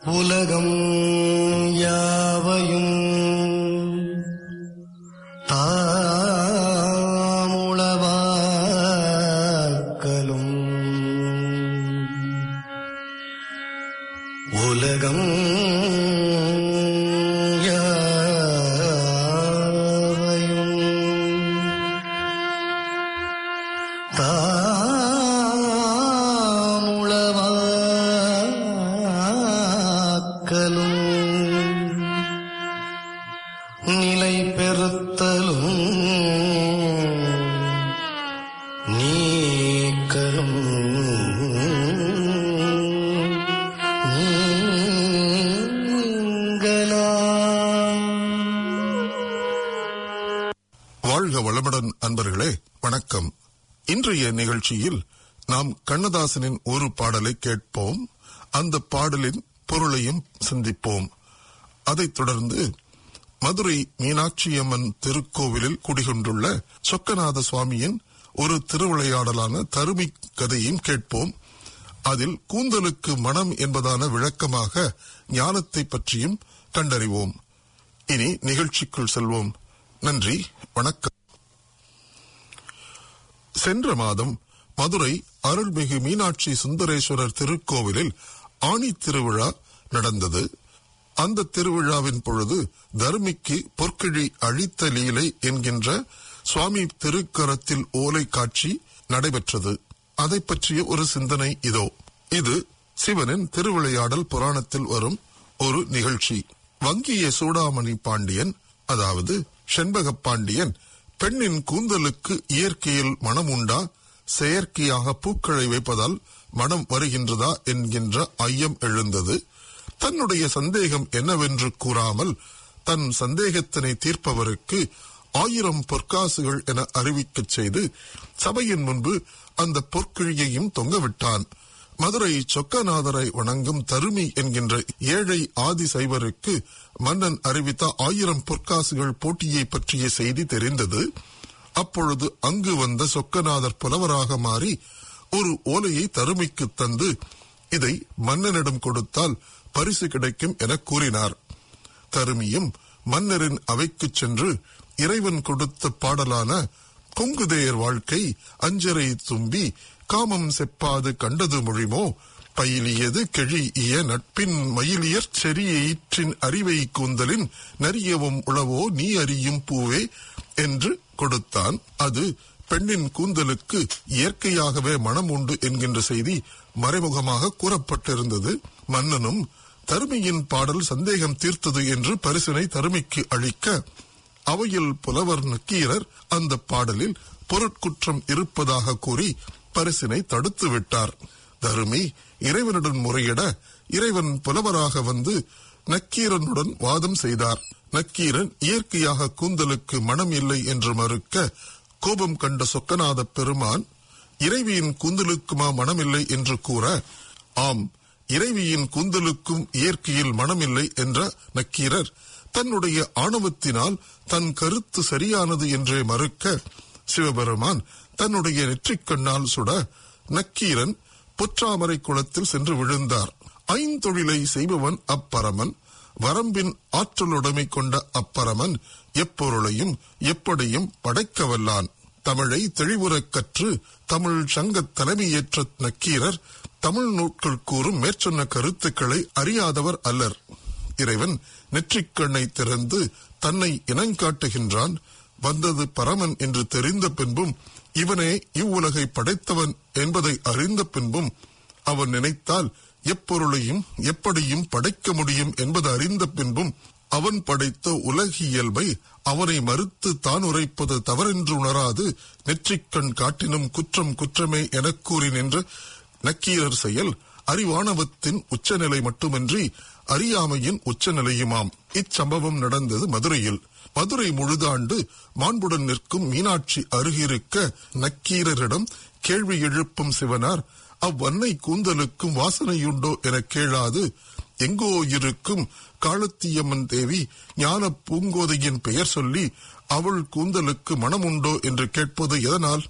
உலகம் யாவையும் தாமுளவாக்கலும் உலகம் யாவையும் தாமுளவாக்கலும் நிலை பெறுத்தலும் நீக்கலும் நீங்களாம் வாழ்க வளமுடன் அன்பர்களே வணக்கம் இன்றைய நிகழ்ச்சியில் நாம் கண்ணதாசனின் ஒரு பாடலை கேட்போம் அந்த பாடலின் பொருளையும் சிந்திப்போம் அதைத் தொடர்ந்து மதுரை மீனாட்சியம்மன் திருக்கோவிலில் குடிகொண்டுள்ள சொக்கநாத சுவாமியின் ஒரு திருவிளையாடலான தருமி கதையும் கேட்போம் அதில் கூந்தலுக்கு மனம் என்பதான விளக்கமாக ஞானத்தை பற்றியும் கண்டறிவோம் இனி நிகழ்ச்சிக்குள் செல்வோம் நன்றி வணக்கம் சென்ற மாதம் மதுரை அருள்மிகு மீனாட்சி சுந்தரேஸ்வரர் திருக்கோவிலில் ஆணி திருவிழா நடந்தது அந்த திருவிழாவின் பொழுது தர்மிக்கு பொற்கிழி அழித்த லீலை என்கின்ற சுவாமி திருக்கரத்தில் ஓலை காட்சி நடைபெற்றது அதை பற்றிய ஒரு சிந்தனை இதோ இது சிவனின் திருவிளையாடல் புராணத்தில் வரும் ஒரு நிகழ்ச்சி வங்கிய சூடாமணி பாண்டியன் அதாவது செண்பக பாண்டியன் பெண்ணின் கூந்தலுக்கு இயற்கையில் மனம் உண்டா செயற்கையாக பூக்களை வைப்பதால் மனம் வருகின்றதா என்கின்ற ஐயம் எழுந்தது தன்னுடைய சந்தேகம் என்னவென்று கூறாமல் தன் சந்தேகத்தினை தீர்ப்பவருக்கு ஆயிரம் பொற்காசுகள் என அறிவிக்கச் செய்து சபையின் முன்பு அந்த பொற்கிழியையும் தொங்கவிட்டான் மதுரை சொக்கநாதரை வணங்கும் தருமி என்கின்ற ஏழை ஆதி சைவருக்கு மன்னன் அறிவித்த ஆயிரம் பொற்காசுகள் போட்டியை பற்றிய செய்தி தெரிந்தது அப்பொழுது அங்கு வந்த சொக்கநாதர் புலவராக மாறி ஒரு ஓலையை தருமிக்கு தந்து இதை மன்னனிடம் கொடுத்தால் பரிசு கிடைக்கும் என கூறினார் தருமியும் மன்னரின் அவைக்குச் சென்று இறைவன் கொடுத்த பாடலான கொங்குதேயர் வாழ்க்கை அஞ்சரை தும்பி காமம் செப்பாது கண்டது மொழிமோ பயிலியது கெழிய நட்பின் மயிலியற் செறியீற்றின் அறிவை கூந்தலின் நரியவும் உளவோ நீ அறியும் பூவே என்று கொடுத்தான் அது பெண்ணின் கூந்தலுக்கு இயற்கையாகவே மனம் உண்டு என்கின்ற செய்தி மறைமுகமாக கூறப்பட்டிருந்தது மன்னனும் தருமியின் பாடல் சந்தேகம் தீர்த்தது என்று பரிசினை தருமிக்கு அளிக்க அவையில் புலவர் நக்கீரர் அந்த பாடலில் பொருட்குற்றம் இருப்பதாக கூறி பரிசினை தடுத்து விட்டார் தருமி இறைவனுடன் முறையிட இறைவன் புலவராக வந்து நக்கீரனுடன் வாதம் செய்தார் நக்கீரன் இயற்கையாக கூந்தலுக்கு மனம் இல்லை என்று மறுக்க கோபம் கண்ட சொக்கநாத பெருமான் இறைவியின் கூந்தலுக்குமா மனமில்லை என்று கூற ஆம் இறைவியின் கூந்தலுக்கும் இயற்கையில் மனமில்லை என்ற நக்கீரர் தன்னுடைய ஆணவத்தினால் தன் கருத்து சரியானது என்றே மறுக்க சிவபெருமான் தன்னுடைய நெற்றிக் கண்ணால் சுட நக்கீரன் பொற்றாமரை குளத்தில் சென்று விழுந்தார் ஐந்தொழிலை செய்பவன் அப்பரமன் வரம்பின் ஆற்றலுடைமை கொண்ட அப்பரமன் எப்பொருளையும் எப்படியும் படைக்கவல்லான் தமிழை தெளிவுறக் கற்று தமிழ் சங்கத் தலைமையேற்ற நக்கீரர் தமிழ் நூட்கள் கூறும் மேற்சொன்ன கருத்துக்களை அறியாதவர் அல்லர் இறைவன் நெற்றிக்கண்ணை திறந்து தன்னை இனங்காட்டுகின்றான் வந்தது பரமன் என்று தெரிந்த பின்பும் இவனே இவ்வுலகை படைத்தவன் என்பதை அறிந்த பின்பும் அவன் நினைத்தால் எப்பொருளையும் எப்படியும் படைக்க முடியும் என்பது அறிந்த பின்பும் அவன் படைத்த உலகியல்பை அவனை மறுத்து தான் உரைப்பது தவறென்று உணராது நெற்றிக்கண் காட்டினும் குற்றம் குற்றமே எனக் கூறி நின்ற நக்கீரர் செயல் அறிவானவத்தின் உச்சநிலை மட்டுமின்றி அறியாமையின் உச்சநிலையுமாம் இச்சம்பவம் நடந்தது மதுரையில் மதுரை முழுதாண்டு மாண்புடன் நிற்கும் மீனாட்சி அருகிருக்க நக்கீரரிடம் கேள்வி எழுப்பும் சிவனார் அவ்வன்னை கூந்தலுக்கும் வாசனையுண்டோ என கேளாது எங்கோ இருக்கும் காலத்தியம்மன் தேவி ஞான பூங்கோதையின் பெயர் சொல்லி அவள் கூந்தலுக்கு மனமுண்டோ என்று கேட்பது எதனால்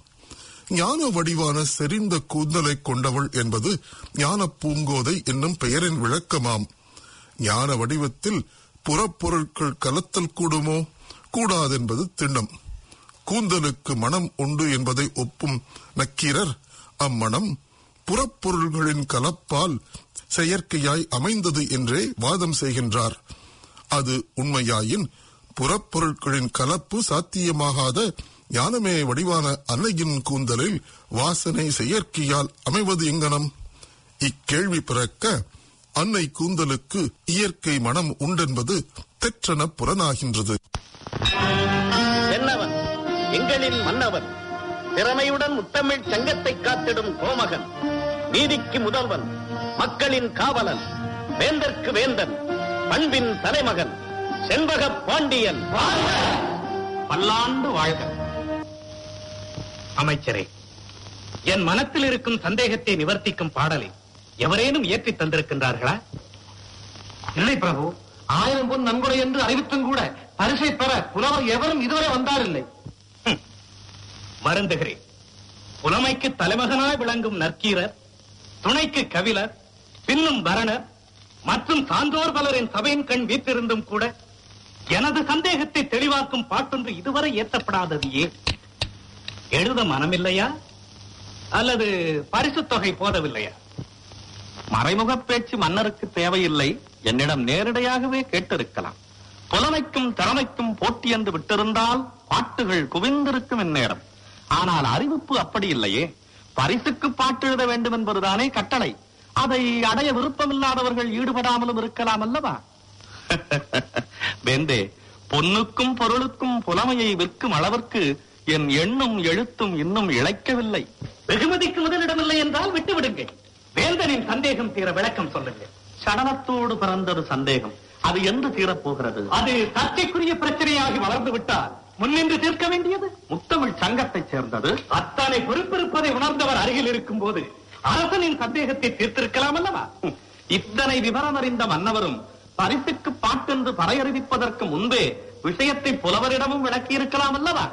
ஞான வடிவான செறிந்த கூந்தலை கொண்டவள் என்பது ஞான பூங்கோதை என்னும் பெயரின் விளக்கமாம் ஞான வடிவத்தில் புறப்பொருட்கள் கலத்தல் கூடுமோ கூடாதென்பது திண்ணம் கூந்தலுக்கு மனம் உண்டு என்பதை ஒப்பும் நக்கீரர் அம்மனம் புறப்பொருள்களின் கலப்பால் செயற்கையாய் அமைந்தது என்றே வாதம் செய்கின்றார் அது உண்மையாயின் புறப்பொருட்களின் கலப்பு சாத்தியமாகாத ஞானமே வடிவான அன்னையின் கூந்தலில் வாசனை செயற்கையால் அமைவது எங்கனம் இக்கேள்வி பிறக்க அன்னை கூந்தலுக்கு இயற்கை மனம் உண்டென்பது தெற்றென புலனாகின்றது என்னவன் எங்களின் மன்னவன் திறமையுடன் முத்தமிழ் சங்கத்தை காத்திடும் கோமகன் நீதிக்கு முதல்வன் மக்களின் காவலன் வேந்தற்கு வேந்தன் பண்பின் தலைமகன் செண்பக பாண்டியன் பல்லாண்டு வாழ்க அமைச்சரே என் மனத்தில் இருக்கும் சந்தேகத்தை நிவர்த்திக்கும் பாடலை எவரேனும் ஏற்றி தந்திருக்கின்றார்களா இல்லை பிரபு ஆயிரம் பொன் நன்கொடை என்று அறிவித்தும் கூட பரிசை பெற புலவர் எவரும் இதுவரை வந்தாரில்லை வருந்துகிறேன் புலமைக்கு தலைமகனாய் விளங்கும் நற்கீரர் துணைக்கு கவிழர் பின்னும் பரணர் மற்றும் சான்றோர் பலரின் சபையின் கண் வீற்றிருந்தும் கூட எனது சந்தேகத்தை தெளிவாக்கும் பாட்டொன்று இதுவரை ஏற்றப்படாதது ஏன் எழுத மனமில்லையா அல்லது பரிசுத் தொகை போதவில்லையா மறைமுக பேச்சு மன்னருக்கு தேவையில்லை என்னிடம் நேரடியாகவே கேட்டிருக்கலாம் புலமைக்கும் திறமைக்கும் போட்டி என்று விட்டிருந்தால் பாட்டுகள் குவிந்திருக்கும் இந்நேரம் ஆனால் அறிவிப்பு அப்படி இல்லையே பரிசுக்கு பாட்டு எழுத வேண்டும் என்பதுதானே கட்டளை அதை அடைய விருப்பமில்லாதவர்கள் ஈடுபடாமலும் இருக்கலாம் அல்லவா வேந்தே பொன்னுக்கும் பொருளுக்கும் புலமையை விற்கும் அளவிற்கு என் எண்ணும் எழுத்தும் இன்னும் இழைக்கவில்லை வெகுமதிக்கு முதலிடமில்லை என்றால் விட்டு விடுங்கள் வேந்தனின் சந்தேகம் தீர விளக்கம் சொல்லுங்கள் சடலத்தோடு பிறந்தது சந்தேகம் அது என்று தீரப்போகிறது அது சர்ச்சைக்குரிய பிரச்சனையாகி வளர்ந்து விட்டால் முன்னின்று தீர்க்க வேண்டியது முத்தமிழ் சங்கத்தைச் சேர்ந்தது அத்தனை பொறுப்பிருப்பதை உணர்ந்தவர் அருகில் இருக்கும் போது அரசனின் சந்தேகத்தை தீர்த்திருக்கலாம் அல்லவா இத்தனை விவரம் அறிந்த மன்னவரும் பரிசுக்கு பாட்டென்று பறையறிவிப்பதற்கு முன்பே விஷயத்தை புலவரிடமும் விளக்கியிருக்கலாம் அல்லவா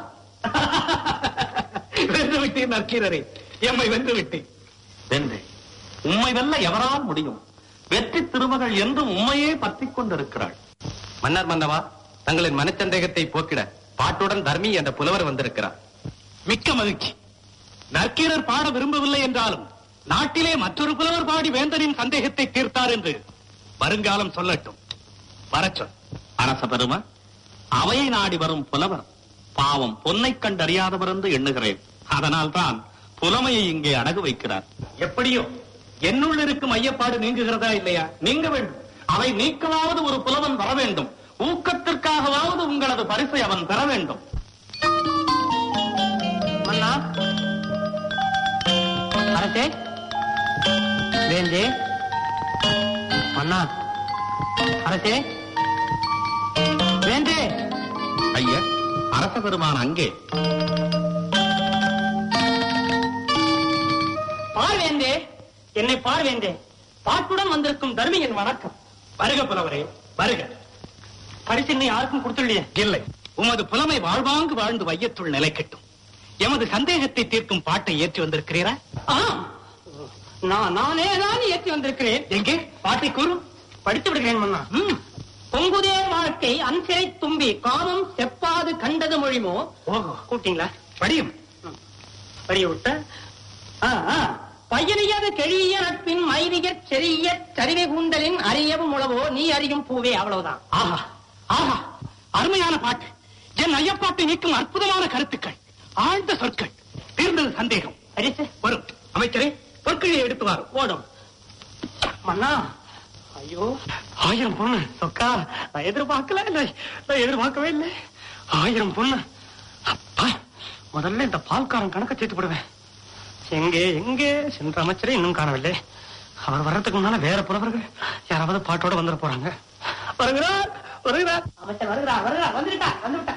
வென்று விட்டேன் நற்கீரரே எம்மை வென்று விட்டேன் வென்றே உம்மை வெல்ல எவரால் முடியும் வெற்றி திருமகள் என்றும் உண்மையே பற்றிக் கொண்டிருக்கிறாள் மன்னர் மன்னவா தங்களின் மனச்சந்தேகத்தை போக்கிட பாட்டுடன் தர்மி என்ற புலவர் வந்திருக்கிறார் மிக்க மகிழ்ச்சி நற்கீரர் பாட விரும்பவில்லை என்றாலும் நாட்டிலே மற்றொரு புலவர் பாடி வேந்தனின் சந்தேகத்தை தீர்த்தார் என்று வருங்காலம் சொல்லட்டும் வரச் சொல் அரச பெரும அவையை நாடி வரும் புலவர் பாவம் பொன்னை கண்டறியாதவர் என்று எண்ணுகிறேன் அதனால்தான் புலமையை இங்கே அடகு வைக்கிறார் எப்படியோ என்னுள் இருக்கும் ஐயப்பாடு நீங்குகிறதா இல்லையா நீங்க வேண்டும் அவை நீக்கமாவது ஒரு புலவன் வர வேண்டும் ஊக்கத்திற்காகவாவது உங்களது பரிசை அவன் பெற வேண்டும் மன்னா அரசே வேந்தே மன்னா அரசே வேந்தே ஐயா அரச பெருமான் அங்கே பார்வேந்தே என்னை பார்வேந்தே பாட்டுடன் வந்திருக்கும் தர்மியின் வணக்கம் வருக புலவரே வருக பரிசு இன்னும் யாருக்கும் கொடுத்துள்ளியே இல்லை உமது புலமை வாழ்வாங்கு வாழ்ந்து வையத்துள் நிலைக்கட்டும் எமது சந்தேகத்தை தீர்க்கும் பாட்டை ஏற்றி வந்திருக்கிறீரா நான் நானே தான் ஏற்றி வந்திருக்கிறேன் எங்கே பாட்டை கூறும் படித்து விடுகிறேன் மன்னா ம், பொங்குதே வாழ்க்கை அன்சிறை தும்பி காமம் செப்பாது கண்டது மொழிமோ ஓஹோ கூட்டிங்களா படியும் படிய விட்ட ஆ, ஆ. பையனியது கெழிய நட்பின் மைதிகச் செறிய சரிவை கூந்தலின் அறியவும் உளவோ நீ அறியும் பூவே அவ்வளவுதான் ஆஹா ஆஹா அருமையான பாட்டு என் ஐயப்பாட்டை நீக்கும் அற்புதமான கருத்துக்கள் ஆழ்ந்த சொற்கள் தீர்ந்தது சந்தேகம் பரிசு வரும் அமைச்சரே பொற்களை எடுத்து வாரும் ஓடும் மன்னா ஐயோ ஆயிரம் பொண்ணு சொக்கா நான் எதிர்பார்க்கல இல்லை நான் எதிர்பார்க்கவே இல்லை ஆயிரம் பொண்ணு அப்பா முதல்ல இந்த பால்காரன் கணக்க சேர்த்து விடுவேன் எங்கே எங்கே சென்ற அமைச்சரை இன்னும் காணவில்லை அவர் வர்றதுக்கு முன்னால வேற புலவர்கள் யாராவது பாட்டோட வந்துட போறாங்க வருகிறார் வருகிறார் அமைச்சர் வருகிறார் வருகிறார் வந்துவிட்டார் வந்துவிட்டார்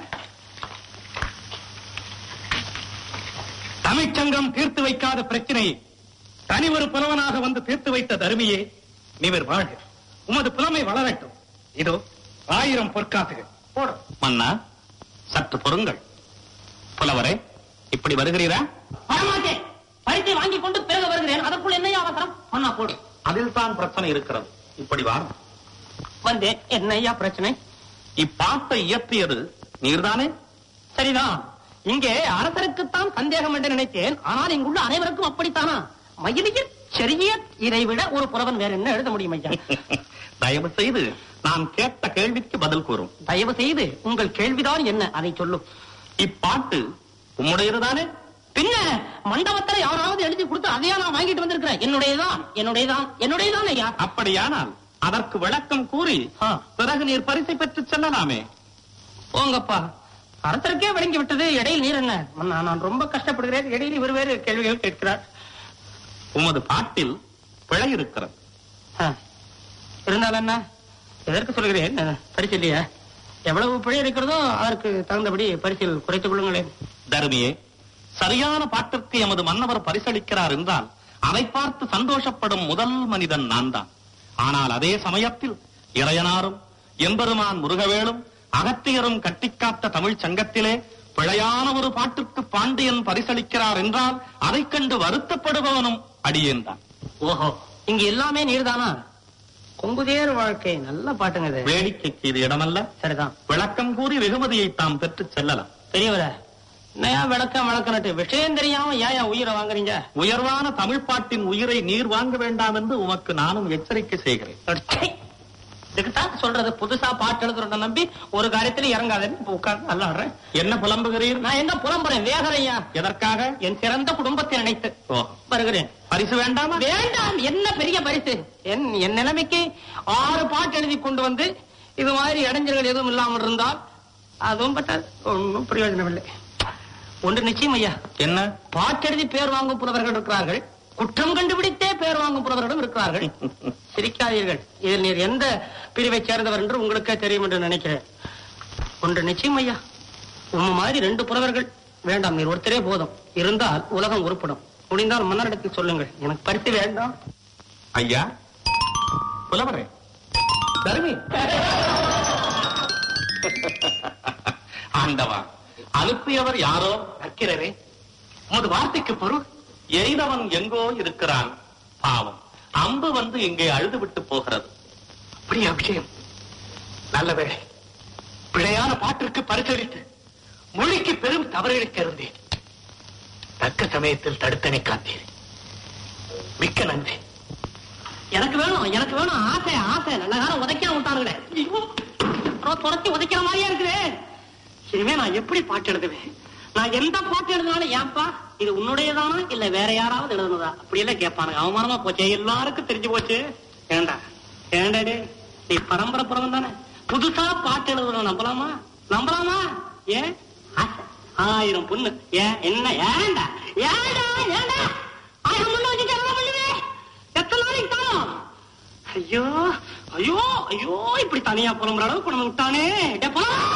தமிழ்ச்சங்கம் தீர்த்து வைக்காத பிரச்சனையை தனி ஒரு புலவனாக வந்து தீர்த்து வைத்த தருமியே நீவர் வாழ்க உமது புலமை வளரட்டும் இதோ ஆயிரம் பொற்காசுகள் போடும் மன்னா சற்று பொறுங்கள் புலவரே இப்படி வருகிறீரா வரமாட்டேன் பரிசை வாங்கி கொண்டு பிறகு வருகிறேன் அதற்குள் என்னையா அவசரம் மன்னா போடும் அதில் தான் பிரச்சனை இருக்கிறது இப்படி வாரும் வந்தேன் என்ன ஐயா பிரச்சனை இப்பாட்டை இயற்றியது நீர்தானே சரிதான் இங்கே அரசருக்குத்தான் சந்தேகம் என்று நினைத்தேன் ஆனால் இங்குள்ள அனைவருக்கும் அப்படித்தானா மயிலியில் செறிய இதைவிட ஒரு புலவன் வேற என்ன எழுத முடியும் ஐயா தயவு செய்து நான் கேட்ட கேள்விக்கு பதில் கூறும் தயவு செய்து உங்கள் கேள்விதான் என்ன அதை சொல்லும் இப்பாட்டு உம்முடையதுதானே பின்ன மண்டபத்துல யாராவது எழுதி கொடுத்து அதையா நான் வாங்கிட்டு வந்திருக்கிறேன் என்னுடையதான் என்னுடையதான் என்னுடையதான் ஐயா அப்படியானால் அதற்கு விளக்கம் கூறி ஆ. பிறகு நீர் பரிசை பெற்று செல்லலாமே போங்கப்பா அரசருக்கே விளங்கி விட்டது இடையில் நீர் என்ன நான் நான் ரொம்ப கஷ்டப்படுகிறேன் இடையில் இவர் வேறு கேள்விகள் கேட்கிறார் உமது பாட்டில் பிழை இருக்கிறது ஆ. இருந்தாலும் என்ன எதற்கு சொல்கிறேன் பரிசு இல்லையா எவ்வளவு பிழை இருக்கிறதோ அதற்கு தகுந்தபடி பரிசில் குறைத்துக் கொள்ளுங்களேன் தருமியே சரியான பாட்டிற்கு எமது மன்னவர் பரிசளிக்கிறார் என்றால் அதை பார்த்து சந்தோஷப்படும் முதல் மனிதன் நான் தான் ஆனால் அதே சமயத்தில் இறையனாரும் எம்பெருமான் முருகவேலும் அகத்தியரும் கட்டிக்காத்த தமிழ்ச் சங்கத்திலே பிழையான ஒரு பாட்டுக்கு பாண்டியன் பரிசளிக்கிறார் என்றால் அதைக் கண்டு வருத்தப்படுபவனும் அடியேன் தான் ஓஹோ இங்க எல்லாமே நீர்தானா கொங்குதேர் வாழ்க்கை நல்ல பாட்டுங்க இது வேடிக்கைக்கு இது இடமல்ல சரிதான் விளக்கம் கூறி வெகுமதியை தாம் பெற்றுச் செல்லலாம் பெரியவர என்னையா விளக்கம் விளக்கணட்டு விஷயம் தெரியாம ஏன் என் உயிரை வாங்குறீங்க உயர்வான தமிழ் பாட்டின் உயிரை நீர் வாங்க வேண்டாம் என்று உமக்கு நானும் எச்சரிக்கை செய்கிறேன் அடச்சே. இதுக்குத்தான் சொல்றது புதுசா பாட்டு எழுதுறத நம்பி ஒரு காரியத்துல இறங்காதேன்னு இப்ப உட்கார்ந்து அல்லாடுறேன் என்ன புலம்புகிறீர் நான் எங்க புலம்புறேன் வேகரையா எதற்காக என் சிறந்த குடும்பத்தை நினைத்து ஓ வருகிறேன் பரிசு வேண்டாமா வேண்டாம் என்ன பெரிய பரிசு என் என் நிலைமைக்கு ஆறு பாட்டு எழுதி கொண்டு வந்து இது மாதிரி இடைஞ்சல்கள் எதுவும் இல்லாமல் இருந்தால் அதுவும் பட்டாது ஒன்றும் பிரயோஜனம் இல்லை ஒன்று நிச்சயம் ஐயா என்ன பாட்டெழுதி பேர் வாங்கும் புலவர்கள் இருக்கிறார்கள் குற்றம் கண்டுபிடித்தே பேர் வாங்கும் புலவர்களும் இருக்கிறார்கள் சிரிக்காதீர்கள் இதில் நீர் எந்த பிரிவை சேர்ந்தவர் என்று உங்களுக்கே தெரியும் என்று நினைக்கிறேன் ஒன்று நிச்சயம் ஐயா உம்ம மாதிரி ரெண்டு புலவர்கள் வேண்டாம் நீர் ஒருத்தரே போதும் இருந்தால் உலகம் உருப்படும் முடிந்தால் மன்னரிடத்தில் சொல்லுங்கள் எனக்கு பரிசு வேண்டாம் ஐயா புலவரே தருமி ஆண்டவா அனுப்பியவர் யாரோ நற்கிறவே உமது வார்த்தைக்கு பொருள் எய்தவன் எங்கோ இருக்கிறான் பாவம் அம்பு வந்து இங்கே அழுது விட்டு போகிறது அப்படியா விஷயம் நல்ல வேளை பிழையான பாட்டிற்கு பரிசளித்து மொழிக்கு பெரும் தவறுகளுக்கு இருந்தேன் தக்க சமயத்தில் தடுத்தனை காத்தீர் மிக்க நன்றி எனக்கு வேணும் எனக்கு வேணும் ஆசை ஆசை நல்ல காலம் உதைக்காம விட்டானுங்களே ஐயோ, அப்புறம் துரத்தி உதைக்கிற மாதிரியா இருக்குதே இனிமே நான் எப்படி பாட்டு எழுதுவேன் நான் எந்த பாட்டு எழுதினாலும் ஏன்பா இது உன்னுடையதானா இல்ல வேற யாராவது எழுதுனதா அப்படி எல்லாம் கேட்பானுங்க அவமானமா போச்சு எல்லாருக்கும் தெரிஞ்சு போச்சு ஏண்டா ஏண்டா டேய் நீ பரம்பரை புறவன் தானே புதுசா பாட்டு எழுதுறோம் நம்பலாமா நம்பலாமா ஏன் ஆசை. ஆயிரம் பொண்ணு ஏன் என்ன ஏண்டா ஏண்டா ஏண்டா ஆயிரம் பொண்ணு வச்சுட்டு என்ன பண்ணுவேன் எத்தனை நாளைக்கு தானும் ஐயோ ஐயோ ஐயோ இப்படி தனியா புலம்புற அளவுக்கு நம்ம விட்டானே டே போலாம்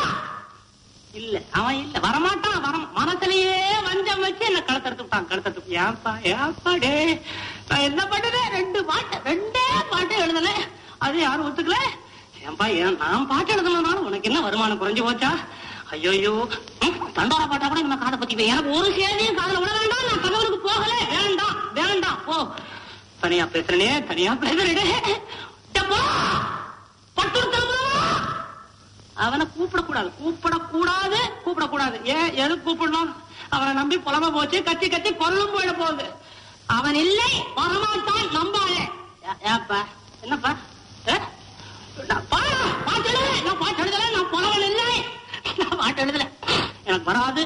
இல்ல அவன் இல்ல வரமாட்டான் வர மனசுலயே வஞ்சம் வச்சு என்ன கழுத்தெடுத்து விட்டான் கழுத்தெடுத்து ஏன்பா ஏன்பா டே நான் என்ன பண்ணுறேன் ரெண்டு பாட்டு ரெண்டே பாட்டு எழுதல அது யாரும் ஒத்துக்கல ஏன்பா ஏன் நான் பாட்டு எழுதணும்னாலும் உனக்கு என்ன வருமானம் குறைஞ்சு போச்சா ஐயோ தண்டோரா பாட்டா கூட நம்ம காதை பத்தி எனக்கு ஒரு சேதியும் காதுல விட வேண்டாம் நான் கணவனுக்கு போகல வேண்டாம் வேண்டாம் போ தனியா பேசுறனே தனியா பேசுறேனே டே, போ. பட்டுடுத்தா அவனை கூப்பிடக்கூடாது கூப்பிடக்கூடாது கூப்பிடக்கூடாது ஏன் எது கூப்பிடணும் அவனை நம்பி புலம போச்சு கத்தி கத்தி கொல்லும் போயிட போகுது அவன் இல்லை வரமாட்டான் நம்பாலே ஏ- ஏப்பா என்னப்பா ஏ? நான் பா- பாட்டு எழுதல நான் பாட்டு எழுதல நான் புலவன் இல்லை நான் பாட்டு எழுதல எனக்கு வராது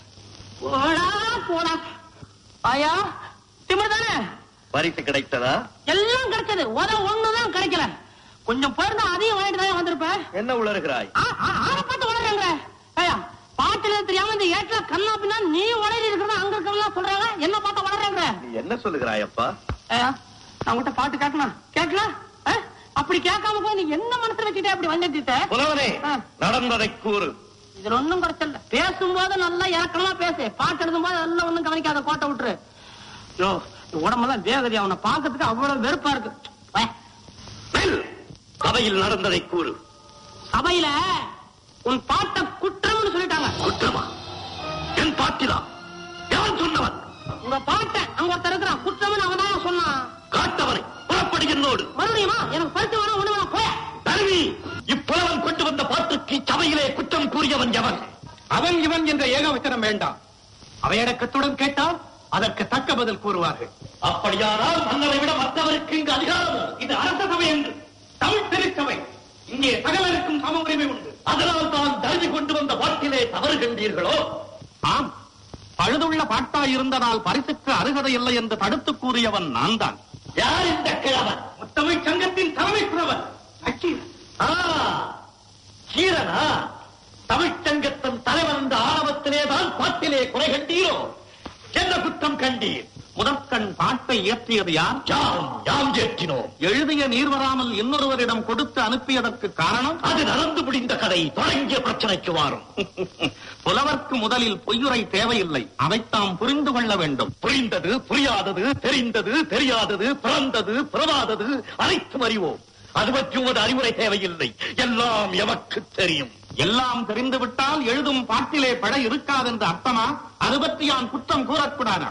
போடா போடா ஆயா திமிர் தானே பரிசு கிடைத்ததா எல்லாம் கிடைச்சது உத ஒண்ணுதான் கிடைக்கல கொஞ்சம் போயிருந்தா அதையும் வாங்கிட்டு தான் வந்திருப்பேன் என்ன உளறுகிறாய் ஆ, ஆ, ஆளை பார்த்து உளறேங்க. ஏய்யா, பாட்டுல தெரியாம இந்த ஏட்டுல கண்ணா பின்னா நீ உளறி இருக்கிறதா அங்க இருக்கிறதா சொல்றாங்க என்ன பார்த்து உளறேங்க நீ என்ன சொல்லுகிறாய் அப்பா ஏய்யா, நான் உன்கிட்ட பாட்டு கேட்கணும் கேட்கல ஆ? அப்படி கேட்காம போய் நீ என்ன மனசுல வச்சுட்டே அப்படி வந்துட்ட புலவரே ஆ. நடந்ததை கூறு இதுல ஒண்ணும் குறைச்சல பேசும்போது நல்லா இறக்கமா பேசு பாட்டு எழுதும் போது எல்லாம் ஒண்ணும் கவனிக்காத கோட்டை விட்டுரு யோ இந்த உடம்பெல்லாம் வேகதி அவனை பார்க்கறதுக்கு அவ்வளவு வெறுப்பா இருக்கு வே. சபையில் நடந்ததை கூறு சபையில உன் பாட்ட குற்றம்னு சொல்லிட்டாங்க குற்றமா என் பாட்டிலா யார் சொன்னவன் உங்க பாட்டை அங்க ஒருத்தர் இருக்கிறான் குற்றம்னு அவன் தான் சொன்னான் காட்டவனை புறப்படி என்னோடு மறுபடியுமா எனக்கு பரிசு வேணும் ஒண்ணு வேணாம் போய தருவி இப்புலவன் கொண்டு வந்த பாட்டுக்கு சபையிலே குற்றம் கூறியவன் எவன் அவன் இவன் என்ற ஏகவச்சனம் வேண்டாம் அவையடக்கத்துடன் கேட்டால் அதற்கு தக்க பதில் கூறுவார்கள் அப்படியானால் மன்னரை விட மற்றவருக்கு இங்கு அதிகாரம் இது அரச சபை என்று தமிழ் திருச்சபை இங்கே சகலருக்கும் சம உரிமை உண்டு அதனால் தான் தருவி கொண்டு வந்த பாட்டிலே தவறு கண்டீர்களோ ஆம் பழுதுள்ள பாட்டாய் இருந்ததால் பரிசுக்கு அருகதை இல்லை என்று தடுத்து கூறியவன் நான் தான் யார் இந்த கிழவன் முத்தமிழ் சங்கத்தின் தலைமை புலவன் நக்கீரன். ஆ, கீரனா தமிழ்ச்சங்கத்தின் தலைவன் என்ற ஆணவத்திலே தான் பாட்டிலே குறை கண்டீரோ என்ன குற்றம் கண்டீர் முதற்கண் பாட்டை இயற்றியது யார் யாம் யாம் ஏற்றினோம் எழுதிய நீர் வராமல் இன்னொருவரிடம் கொடுத்து அனுப்பியதற்கு காரணம் அது நடந்து முடிந்த கதை தொடங்கிய பிரச்சனைக்கு வாரும் புலவர்க்கு முதலில் பொய்யுரை தேவையில்லை அதைத்தாம் புரிந்து கொள்ள வேண்டும் புரிந்தது புரியாதது தெரிந்தது தெரியாதது பிறந்தது பிறவாதது அனைத்தும் அறிவோம் அது பற்றி உமது அறிவுரை தேவையில்லை எல்லாம் எமக்கு தெரியும் எல்லாம் தெரிந்துவிட்டால் எழுதும் பாட்டிலே பட இருக்காதென்று அர்த்தமா அது பற்றி யான் குற்றம் கூறக்கூடாதா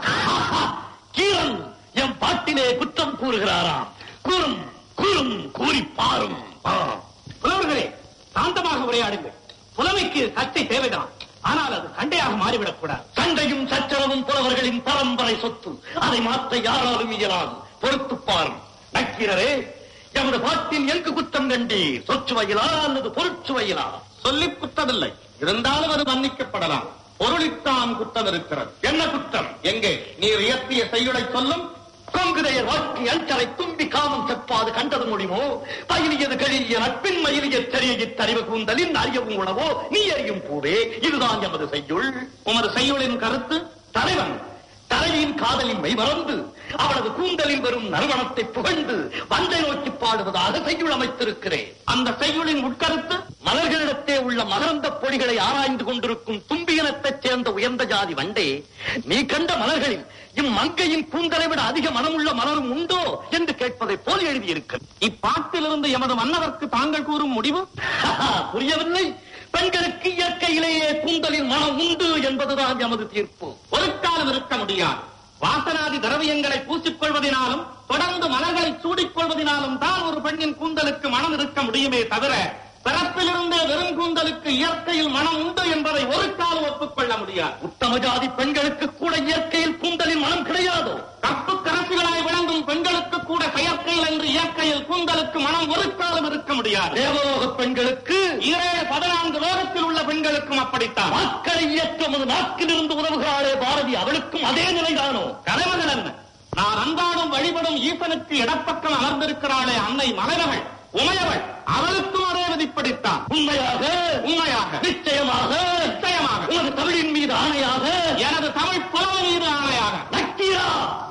கீரன் என் பாட்டிலே குற்றம் கூறுகிறாராம் கூறும் கூறும் கூறி பாரும் ஆ. புலவர்களே சாந்தமாக உரையாடுங்கள் புலமைக்கு சர்ச்சை தேவைதான் ஆனால் அது சண்டையாக மாறிவிடக் கூடாது சண்டையும் சச்சரவும் புலவர்களின் பரம்பரை சொத்து அதை மாற்ற யாராலும் இயலாது பொறுத்து பாரும் நக்கீரரே எமது பாட்டில் எங்கு குற்றம் கண்டீர் சொற்சுவையிலா அல்லது பொருட்சுவையிலா சொல்லிக் குற்றமில்லை இருந்தாலும் அது மன்னிக்கப்படலாம் பொருளித்தான் குற்றம் இருக்கிறது என்ன குற்றம் எங்கே நீர் இயற்றிய செய்யுளை சொல்லும் கொங்குதையர் வாக்கு அஞ்சரை தும்பி காமம் செப்பாது கண்டது முடியுமோ பயிலியது கழிய நட்பின் மயிலிய தெரிய தறிவு கூந்தலின் அறியவும் உணவோ நீ அறியும் பூவே இதுதான் எமது செய்யுள் உமது செய்யுளின் கருத்து தலைவன் தலைவியின் காதலின் மெய் மறந்து அவளது கூந்தலில் வரும் நறுமணத்தை புகழ்ந்து வந்தை நோக்கி பாடுவதாக செய்யுள் அமைத்திருக்கிறேன் அந்த செய்யுளின் உட்கருத்து மலர்களிடத்தே உள்ள மகரந்த பொடிகளை ஆராய்ந்து கொண்டிருக்கும் தும்பியினத்தைச் சேர்ந்த உயர்ந்த ஜாதி வண்டே நீ கண்ட மலர்களில் இம்மங்கையின் கூந்தலை விட அதிக மனமுள்ள மலரும் உண்டோ என்று கேட்பதை போல் எழுதியிருக்க இப்பாட்டிலிருந்து எமது மன்னவர்க்கு தாங்கள் கூறும் முடிவு புரியவில்லை பெண்களுக்கு இயற்கையிலேயே கூந்தலின் மனம் உண்டு என்பதுதான் எமது தீர்ப்பு ஒரு காலம் இருக்க முடியாது வாசனாதி திரவியங்களை பூசிக்கொள்வதினாலும் தொடர்ந்து மலர்களை சூடிக்கொள்வதினாலும் தான் ஒரு பெண்ணின் கூந்தலுக்கு மனம் இருக்க முடியுமே தவிர பிறப்பிலிருந்தே வெறும் கூந்தலுக்கு இயற்கையில் மனம் உண்டு என்பதை ஒரு காலம் ஒப்புக்கொள்ள முடியாது உத்தம ஜாதி பெண்களுக்கு கூட இயற்கையில் கூந்தலின் மனம் கிடையாதோ கற்பு கரசுகளாய் விளங்கும் பெண்களுக்கு கூட செயற்கையில் என்று இயற்கையில் கூந்தலுக்கு மனம் ஒரு காலம் இருக்க முடியாது தேவலோக பெண்களுக்கு ஈரேழு பதினான்கு லோகத்தில் உள்ள பெண்களுக்கும் அப்படித்தான் வாக்களை இயற்றும் அது நாக்கிலிருந்து உதவுகிறாளே பாரதி அவளுக்கும் அதே நிலைதானோ கலைமகள் என்ன நான் அன்றாடும் வழிபடும் ஈசனுக்கு இடப்பக்கம் அமர்ந்திருக்கிறாளே அன்னை மலைமகள் உமையவள் அவளுக்கும் அதே விதிப்படித்தான் உண்மையாக உண்மையாக நிச்சயமாக நிச்சயமாக உனது தமிழின் மீது ஆணையாக எனது தமிழ் புலமை மீது ஆணையாக நக்கீரா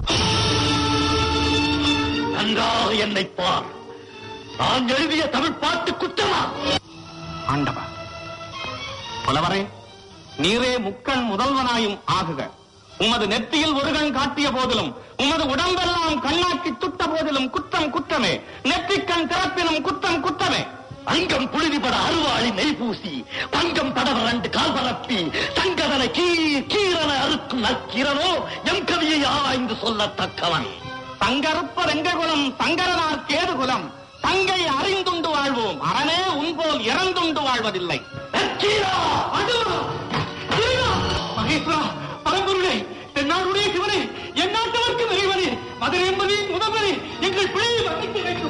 நன்றாக என்னை பார் நான் எழுதிய தமிழ் பாட்டு குற்றமா ஆண்டவா புலவரே நீரே முக்கண் முதல்வனாயும் ஆகுக உமது நெற்றியில் ஒரு கண் காட்டிய போதிலும் உமது உடம்பெல்லாம் கண்ணாக்கி துட்ட போதிலும் குற்றம் குற்றமே நெற்றிக்கண் திறப்பினும் குற்றம் குற்றமே அங்கம் புழுதிபட அருவாளி நெய் பூசி பங்கம் படவ ரெண்டு கால் பரப்பி சங்கதன கீ கீரன அறுக்கும் நக்கீரனோ எம் கவியை ஆராய்ந்து சொல்லத்தக்கவன் சங்கருப்ப ரெங்ககுலம் சங்கரனார் கேதுகுலம் தங்கை அறிந்துண்டு வாழ்வோம் அரணே உன்போல் இறந்துண்டு வாழ்வதில்லை நக்கீரா மகேஸ்வரா பரம்பொருளே தென்னாடுடைய சிவனே என் நாட்டவர்க்கு நிறைவனே மதுரை என்பதின் முதல்வரே எங்கள் பிழையை மன்னிக்க வேண்டும்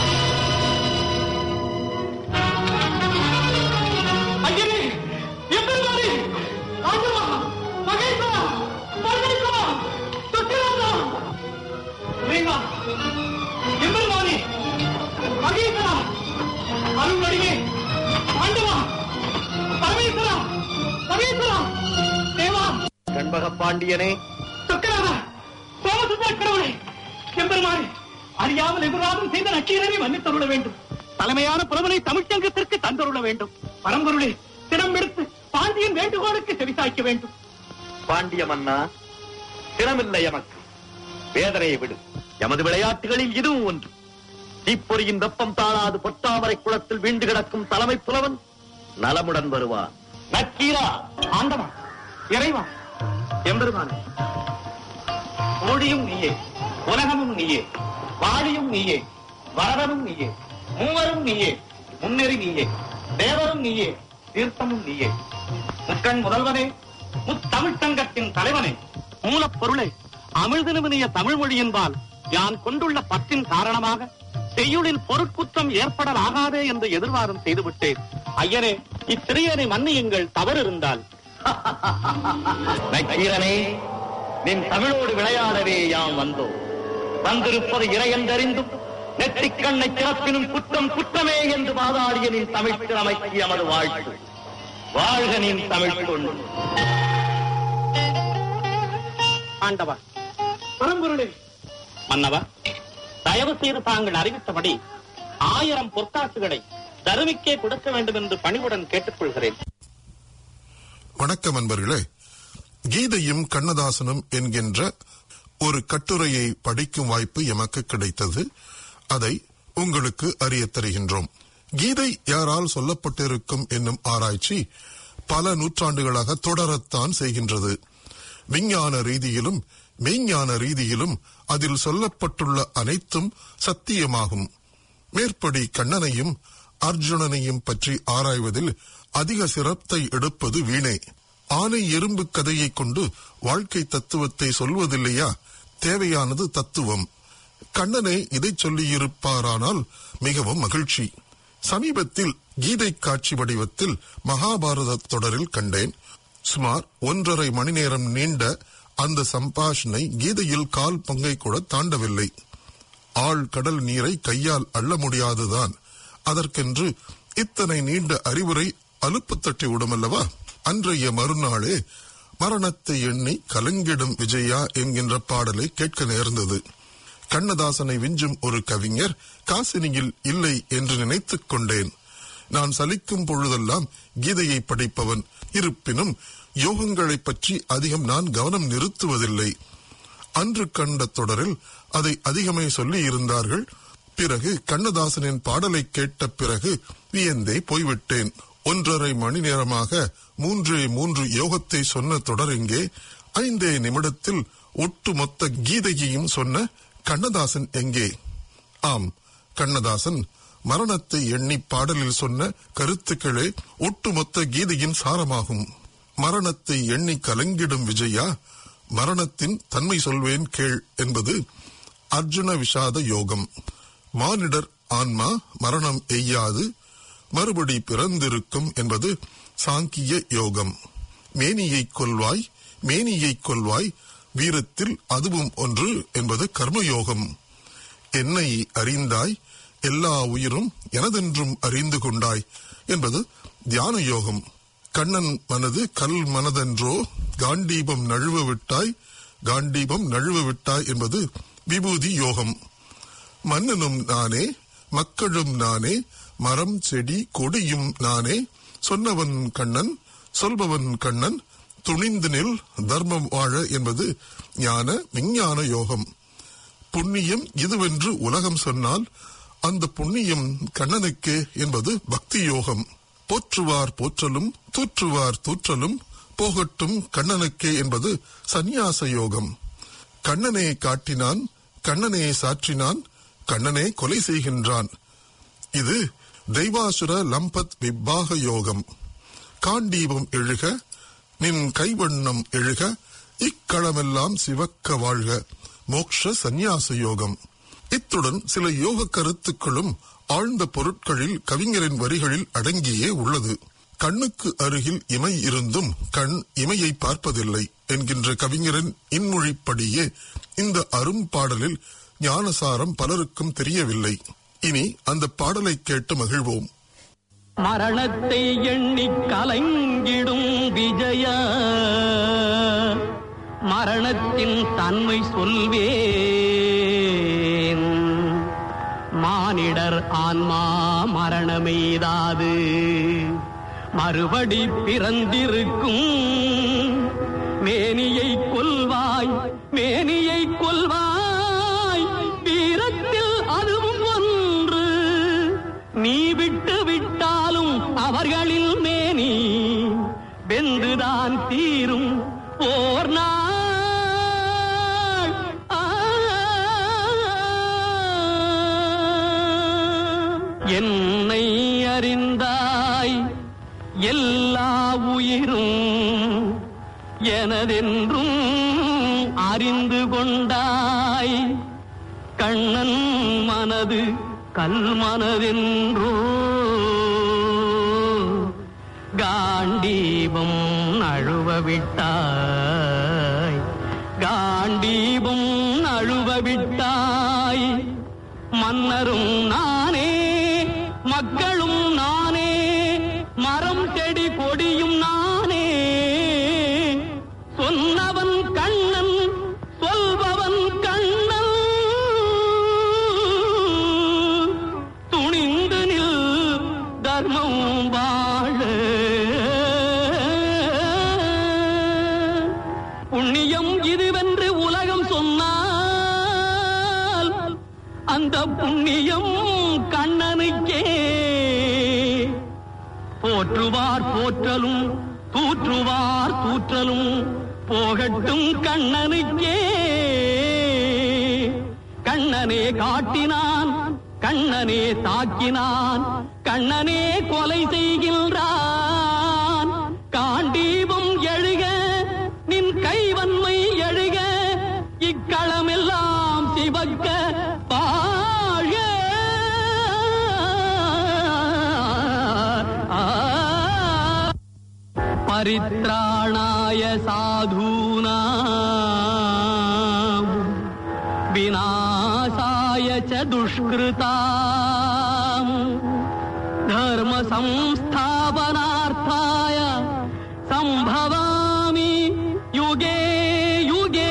ஐயனே எம்பெருமானே ஆண்டவா மகேஸ்வரா பரமேஸ்வரா தொட்டிலாதா ரேங்கா எம்பெருமானே மகேஸ்வரா அருள்வடிவே ஆண்டவா பரமேஸ்வரா மகேஸ்வரா தேவா கண்பக பாண்டியனே சொக்கராதா சோமசுந்தர கடவுளே எம்பெருமானே அறியாமல் எதிராதும் செய்த நக்கீரனை மன்னித்தருள வேண்டும் தலைமையான புலவனை தமிழ்ச்சங்கத்திற்கு தந்தருள வேண்டும் பரம்பொருளே தினம் எடுத்து பாண்டியன் வேண்டுகோளுக்கு செவிசாய்க்க வேண்டும் பாண்டிய மன்னா திறமில்லை எமக்கு வேதனையை விடு எமது விளையாட்டுகளில் இதுவும் ஒன்று தீப்பொறியின் வெப்பம் தாழாது பொட்டாமரை குளத்தில் வீண்டு கிடக்கும் தலைமை புலவன் நலமுடன் வருவான் நக்கீரா ஆண்டவா இறைவா எம்பெருமானே ஓடியும் நீயே உலகமும் நீயே வாழியும் நீயே வரதனும் நீயே மூவரும் நீயே முன்னெறி நீயே தேவரும் நீயே தீர்த்தமும் நீயே முக்கண் முதல்வனே முத்தமிழ்ச் சங்கத்தின் தலைவனே மூலப்பொருளே அமிழ்தினுமினிய தமிழ் மொழியின்பால் யான் கொண்டுள்ள பற்றின் காரணமாக செய்யுளின் பொருட்குற்றம் ஏற்படலாகாதே என்று எதிர்வாதம் செய்துவிட்டேன் ஐயனே இச்சிறியனை மன்னியுங்கள் தவறு இருந்தால் நக்கீரனே நின் தமிழோடு விளையாடவே யாம் வந்தோம் வந்திருப்பது இறையென்றறிந்தும் நெற்றிக் கண்ணை சிறப்பினும் குற்றம் குற்றமே என்று வாதாடிய நின் தமிழ் திறமைக்கு எமது வாழ்த்து வாழ்க நின் தமிழ் கொண்டு ஆண்டவா பரம்பொருளே மன்னவா தயவு செய்து தாங்கள் அறிவித்தபடி ஆயிரம் பொற்காசுகளை தருமிக்கே கொடுக்க வேண்டும் என்று பணிவுடன் கேட்டுக்கொள்கிறேன் வணக்கம் அன்பர்களே கீதையும் கண்ணதாசனும் என்கின்ற ஒரு கட்டுரையை படிக்கும் வாய்ப்பு எமக்கு கிடைத்தது அதை உங்களுக்கு அறியத் தருகின்றோம் கீதை யாரால் சொல்லப்பட்டிருக்கும் என்னும் ஆராய்ச்சி பல நூற்றாண்டுகளாக தொடரத்தான் செய்கின்றது விஞ்ஞான ரீதியிலும் மெய்ஞான ரீதியிலும் அதில் சொல்லப்பட்டுள்ள அனைத்தும் சத்தியமாகும் மேற்படி கண்ணனையும் அர்ஜுனனையும் பற்றி ஆராய்வதில் அதிக சிரத்தை எடுப்பது வீணே ஆனை எறும்பு கதையை கொண்டு வாழ்க்கை தத்துவத்தை சொல்வதில்லையா தேவையானது தத்துவம் கண்ணனே இதை சொல்லியிருப்பாரானால் மிகவும் மகிழ்ச்சி சமீபத்தில் கீதை காட்சி வடிவத்தில் மகாபாரத தொடரில் கண்டேன் சுமார் ஒன்றரை மணி நேரம் நீண்ட அந்த சம்பாஷணை கீதையில் கால் பங்கை கூட தாண்டவில்லை ஆழ் கடல் நீரை கையால் அள்ள முடியாதுதான் அதற்கென்று இத்தனை நீண்ட அறிவுரை அலுப்பு தட்டி விடுமல்லவா அன்றைய மறுநாளே மரணத்தை எண்ணி கலங்கிடும் விஜயா என்கின்ற பாடலை கேட்க நேர்ந்தது கண்ணதாசனை விஞ்சும் ஒரு கவிஞர் காசினியில் இல்லை என்று நினைத்துக் கொண்டேன் நான் சலிக்கும் பொழுதெல்லாம் கீதையை படிப்பவன் இருப்பினும் யோகங்களைப் பற்றி அதிகம் நான் கவனம் நிறுத்துவதில்லை அன்று கண்ட தொடரில் அதை அதிகமே சொல்லி இருந்தார்கள் பிறகு கண்ணதாசனின் பாடலை கேட்ட பிறகு வியந்தே போய்விட்டேன் ஒன்றரை மணி நேரமாக மூன்றே மூன்று யோகத்தை சொன்ன தொடர் எங்கே ஐந்தே நிமிடத்தில் ஒட்டுமொத்த கீதையையும் சொன்ன கண்ணதாசன் எங்கே ஆம் கண்ணதாசன் மரணத்தை எண்ணி பாடலில் சொன்ன கருத்துக்களே ஒட்டுமொத்த கீதையின் சாரமாகும் மரணத்தை எண்ணி கலங்கிடும் விஜயா மரணத்தின் தன்மை சொல்வேன் கேள் என்பது அர்ஜுன விஷாத யோகம் மானிடர் ஆன்மா மரணம் எய்யாது மறுபடி பிறந்திருக்கும் என்பது சாங்கிய யோகம் மேனியை கொல்வாய் மேனியை கொல்வாய் வீரத்தில் அதுவும் ஒன்று என்பது கர்மயோகம் என்னை அறிந்தாய் எல்லா உயிரும் எனதென்றும் அறிந்து கொண்டாய் என்பது தியான யோகம் கண்ணன் மனது கல் மனதென்றோ காண்டீபம் நழுவ விட்டாய் காண்டீபம் நழுவ விட்டாய் என்பது விபூதி யோகம் மன்னனும் நானே மக்களும் நானே மரம் செடி கொடியும் நானே சொன்னவன் கண்ணன் சொல்பவன் கண்ணன் துணிந்து நில் தர்மம் வாழ என்பது ஞான விஞ்ஞான யோகம் புண்ணியம் இதுவென்று உலகம் சொன்னால் அந்த புண்ணியம் கண்ணனுக்கே என்பது பக்தி யோகம் போற்றுவார் போற்றலும் தூற்றுவார் தூற்றலும் போகட்டும் கண்ணனுக்கே என்பது சந்நியாச யோகம் கண்ணனே காட்டினான் கண்ணனே சாற்றினான் கண்ணனே கொலை செய்கின்றான் இது தெய்வாசுர லம்பத் விப்பாக யோகம் காண்டீபம் எழுக நின் கைவண்ணம் எழுக இக்களமெல்லாம் சிவக்க வாழ்க மோக்ஷ சந்நியாச யோகம் இத்துடன் சில யோக கருத்துக்களும் ஆழ்ந்த பொருட்களில் கவிஞரின் வரிகளில் அடங்கியே உள்ளது கண்ணுக்கு அருகில் இமை இருந்தும் கண் இமையை பார்ப்பதில்லை என்கின்ற கவிஞரின் இன்மொழிப்படியே இந்த அரும்பாடலில் ஞானசாரம் பலருக்கும் தெரியவில்லை இனி அந்த பாடலை கேட்டு மகிழ்வோம் மரணத்தை எண்ணி கலங்கிடும் விஜயா மரணத்தின் தன்மை சொல்வேன் மானிடர் ஆன்மா மரணமெய்தாது மறுபடி பிறந்திருக்கும் மேனியை கொல்வாய் மேனியை கொல்வாய் வீரத்தில் அதுவும் ஒன்று நீ விட்டு விட்டாலும் அவர்களில் மேனி வெந்துதான் தீரும் ஓர் நாள் ஆ. என்னை அறிந்தாய் எல்லா உயிரும் எனதென்றும் அறிந்து கொண்டாய் கண்ணன் மனது கல் மனதென்றோ காண்டீபம் நழுவ விட்டாய் காண்டீபம் நழுவ விட்டாய் மன்னரும் நானே மக்களும் நானே மரம் செடி கொடியும் நானே சொன்னவன் கண்ணன் சொல்பவன் கண்ணன் துணிந்து நில் தர்மம் வாழ புண்ணியம் இதுவென்று உலகம் சொன்னால் அந்த புண்ணியம் கண்ணனுக்கே போற்றுவார் போற்றலும் தூற்றுவார் தூற்றலும் போகட்டும் கண்ணனுக்கே கண்ணனே காட்டினான் கண்ணனே தாக்கினான் கண்ணனே கொலை செய்கின்றான் காண்டீபம் எழுக நின் கைவன்மை எழுக இக்களமெல்லாம் சிவக்க பாழ परित्राणाय साधूनाम् विनाशाय च दुष्कृताम् धर्मसंस्थापनार्थाय सम्भवामि युगे युगे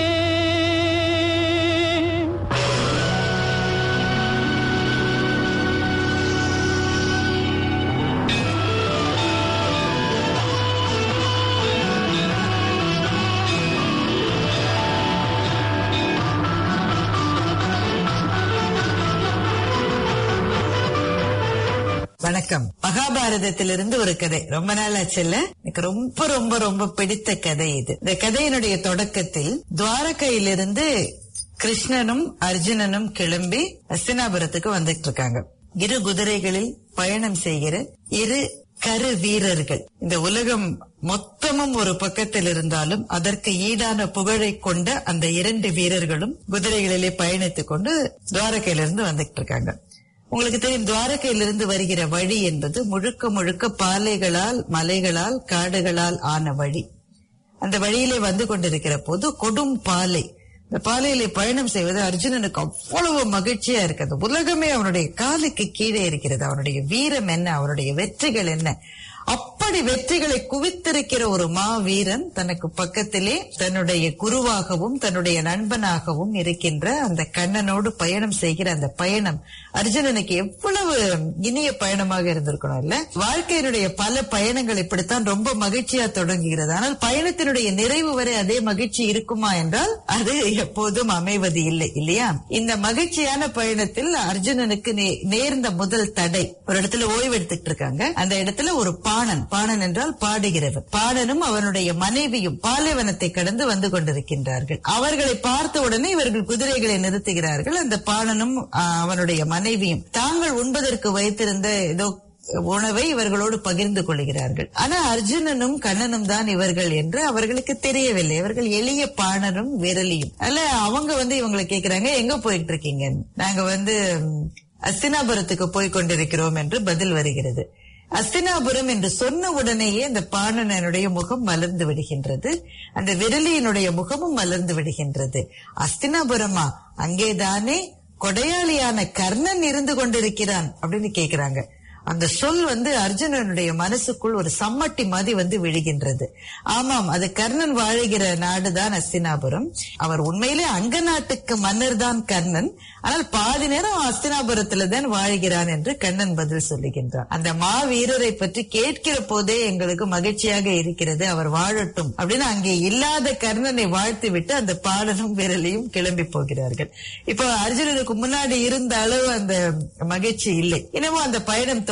வணக்கம் மகாபாரதத்திலிருந்து ஒரு கதை ரொம்ப நாள் ஆச்சுல்ல எனக்கு ரொம்ப ரொம்ப ரொம்ப பிடித்த கதை இது இந்த கதையினுடைய தொடக்கத்தில் துவாரகையிலிருந்து கிருஷ்ணனும் அர்ஜுனனும் கிளம்பி அஸ்தினாபுரத்துக்கு வந்துட்டு இருக்காங்க இரு குதிரைகளில் பயணம் செய்கிற இரு கரு வீரர்கள் இந்த உலகம் மொத்தமும் ஒரு பக்கத்தில் இருந்தாலும் அதற்கு ஈடான புகழை கொண்ட அந்த இரண்டு வீரர்களும் குதிரைகளிலே பயணித்துக் கொண்டு துவாரகையிலிருந்து வந்துட்டு இருக்காங்க உங்களுக்கு தெரியும் துவாரகையிலிருந்து வருகிற வழி என்பது முழுக்க முழுக்க பாலைகளால் மலைகளால் காடுகளால் ஆன வழி அந்த வழியிலே வந்து கொண்டிருக்கிற போது கொடும் பாலை இந்த பாலையிலே பயணம் செய்வது அர்ஜுனனுக்கு அவ்வளவு மகிழ்ச்சியா இருக்கு அந்த உலகமே அவனுடைய காலுக்கு கீழே இருக்கிறது அவனுடைய வீரம் என்ன அவனுடைய வெற்றிகள் என்ன அப்படி வெற்றிகளை குவித்திருக்கிற ஒரு மாவீரன் தனக்கு பக்கத்திலே தன்னுடைய குருவாகவும் தன்னுடைய நண்பனாகவும் இருக்கின்ற அந்த கண்ணனோடு பயணம் செய்கிற அந்த பயணம் அர்ஜுனனுக்கு எவ்வளவு இனிய பயணமாக இருந்திருக்கணும் இல்ல வாழ்க்கையினுடைய பல பயணங்கள் இப்படித்தான் ரொம்ப மகிழ்ச்சியா தொடங்குகிறது ஆனால் பயணத்தினுடைய நிறைவு வரை அதே மகிழ்ச்சி இருக்குமா என்றால் அது எப்போதும் அமைவது இல்லை இல்லையா இந்த மகிழ்ச்சியான பயணத்தில் அர்ஜுனனுக்கு நே- நேர்ந்த முதல் தடை ஒரு இடத்துல ஓய்வு எடுத்துட்டு இருக்காங்க அந்த இடத்துல ஒரு பாணன் பாணன் என்றால் பாடுகிறவர் பாணனும் அவனுடைய மனைவியும் பாலைவனத்தை கடந்து வந்து கொண்டிருக்கின்றார்கள் அவர்களை பார்த்த உடனே இவர்கள் குதிரைகளை நிறுத்துகிறார்கள் அந்த பாணனும் ஆ, அவனுடைய மனைவியும் தாங்கள் உண்பதற்கு வைத்திருந்த ஏதோ உணவை இவர்களோடு பகிர்ந்து கொள்கிறார்கள் ஆனா அர்ஜுனனும் கண்ணனும் தான் இவர்கள் என்று அவர்களுக்கு தெரியவில்லை இவர்கள் எளிய பாணரும் விரலியும் அல்ல அவங்க வந்து இவங்களை கேக்குறாங்க எங்க போயிட்டு இருக்கீங்க நாங்க வந்து ம், அஸ்தினாபுரத்துக்கு போய் கொண்டிருக்கிறோம் என்று பதில் வருகிறது அஸ்தினாபுரம் என்று சொன்ன உடனேயே அந்த பாணனுடைய முகம் மலர்ந்து விடுகின்றது அந்த விரலியினுடைய முகமும் மலர்ந்து விடுகின்றது அஸ்தினாபுரமா அங்கேதானே கொடையாளியான கர்ணன் இருந்து கொண்டிருக்கிறான் அப்படின்னு கேக்குறாங்க அந்த சொல் வந்து அர்ஜுனனுடைய மனசுக்குள் ஒரு சம்மட்டி மாதிரி வந்து விழுகின்றது ஆமாம் அது கர்ணன் வாழுகிற நாடுதான் அஸ்தினாபுரம் அவர் உண்மையிலே அங்க நாட்டுக்கு மன்னர் தான் கர்ணன் ஆனால் பாதி நேரம் அஸ்தினாபுரத்துல தான் வாழ்கிறான் என்று கண்ணன் பதில் சொல்லுகின்றான் அந்த மாவீரரை பற்றி கேட்கிற போதே எங்களுக்கு மகிழ்ச்சியாக இருக்கிறது அவர் வாழட்டும் அப்படின்னு அங்கே இல்லாத கர்ணனை வாழ்த்து விட்டு அந்த பாடலும் விரலையும் கிளம்பி போகிறார்கள் இப்போ அர்ஜுனனுக்கு முன்னாடி இருந்த அளவு அந்த மகிழ்ச்சி இல்லை இன்னமும் அந்த பயணம் தொடர்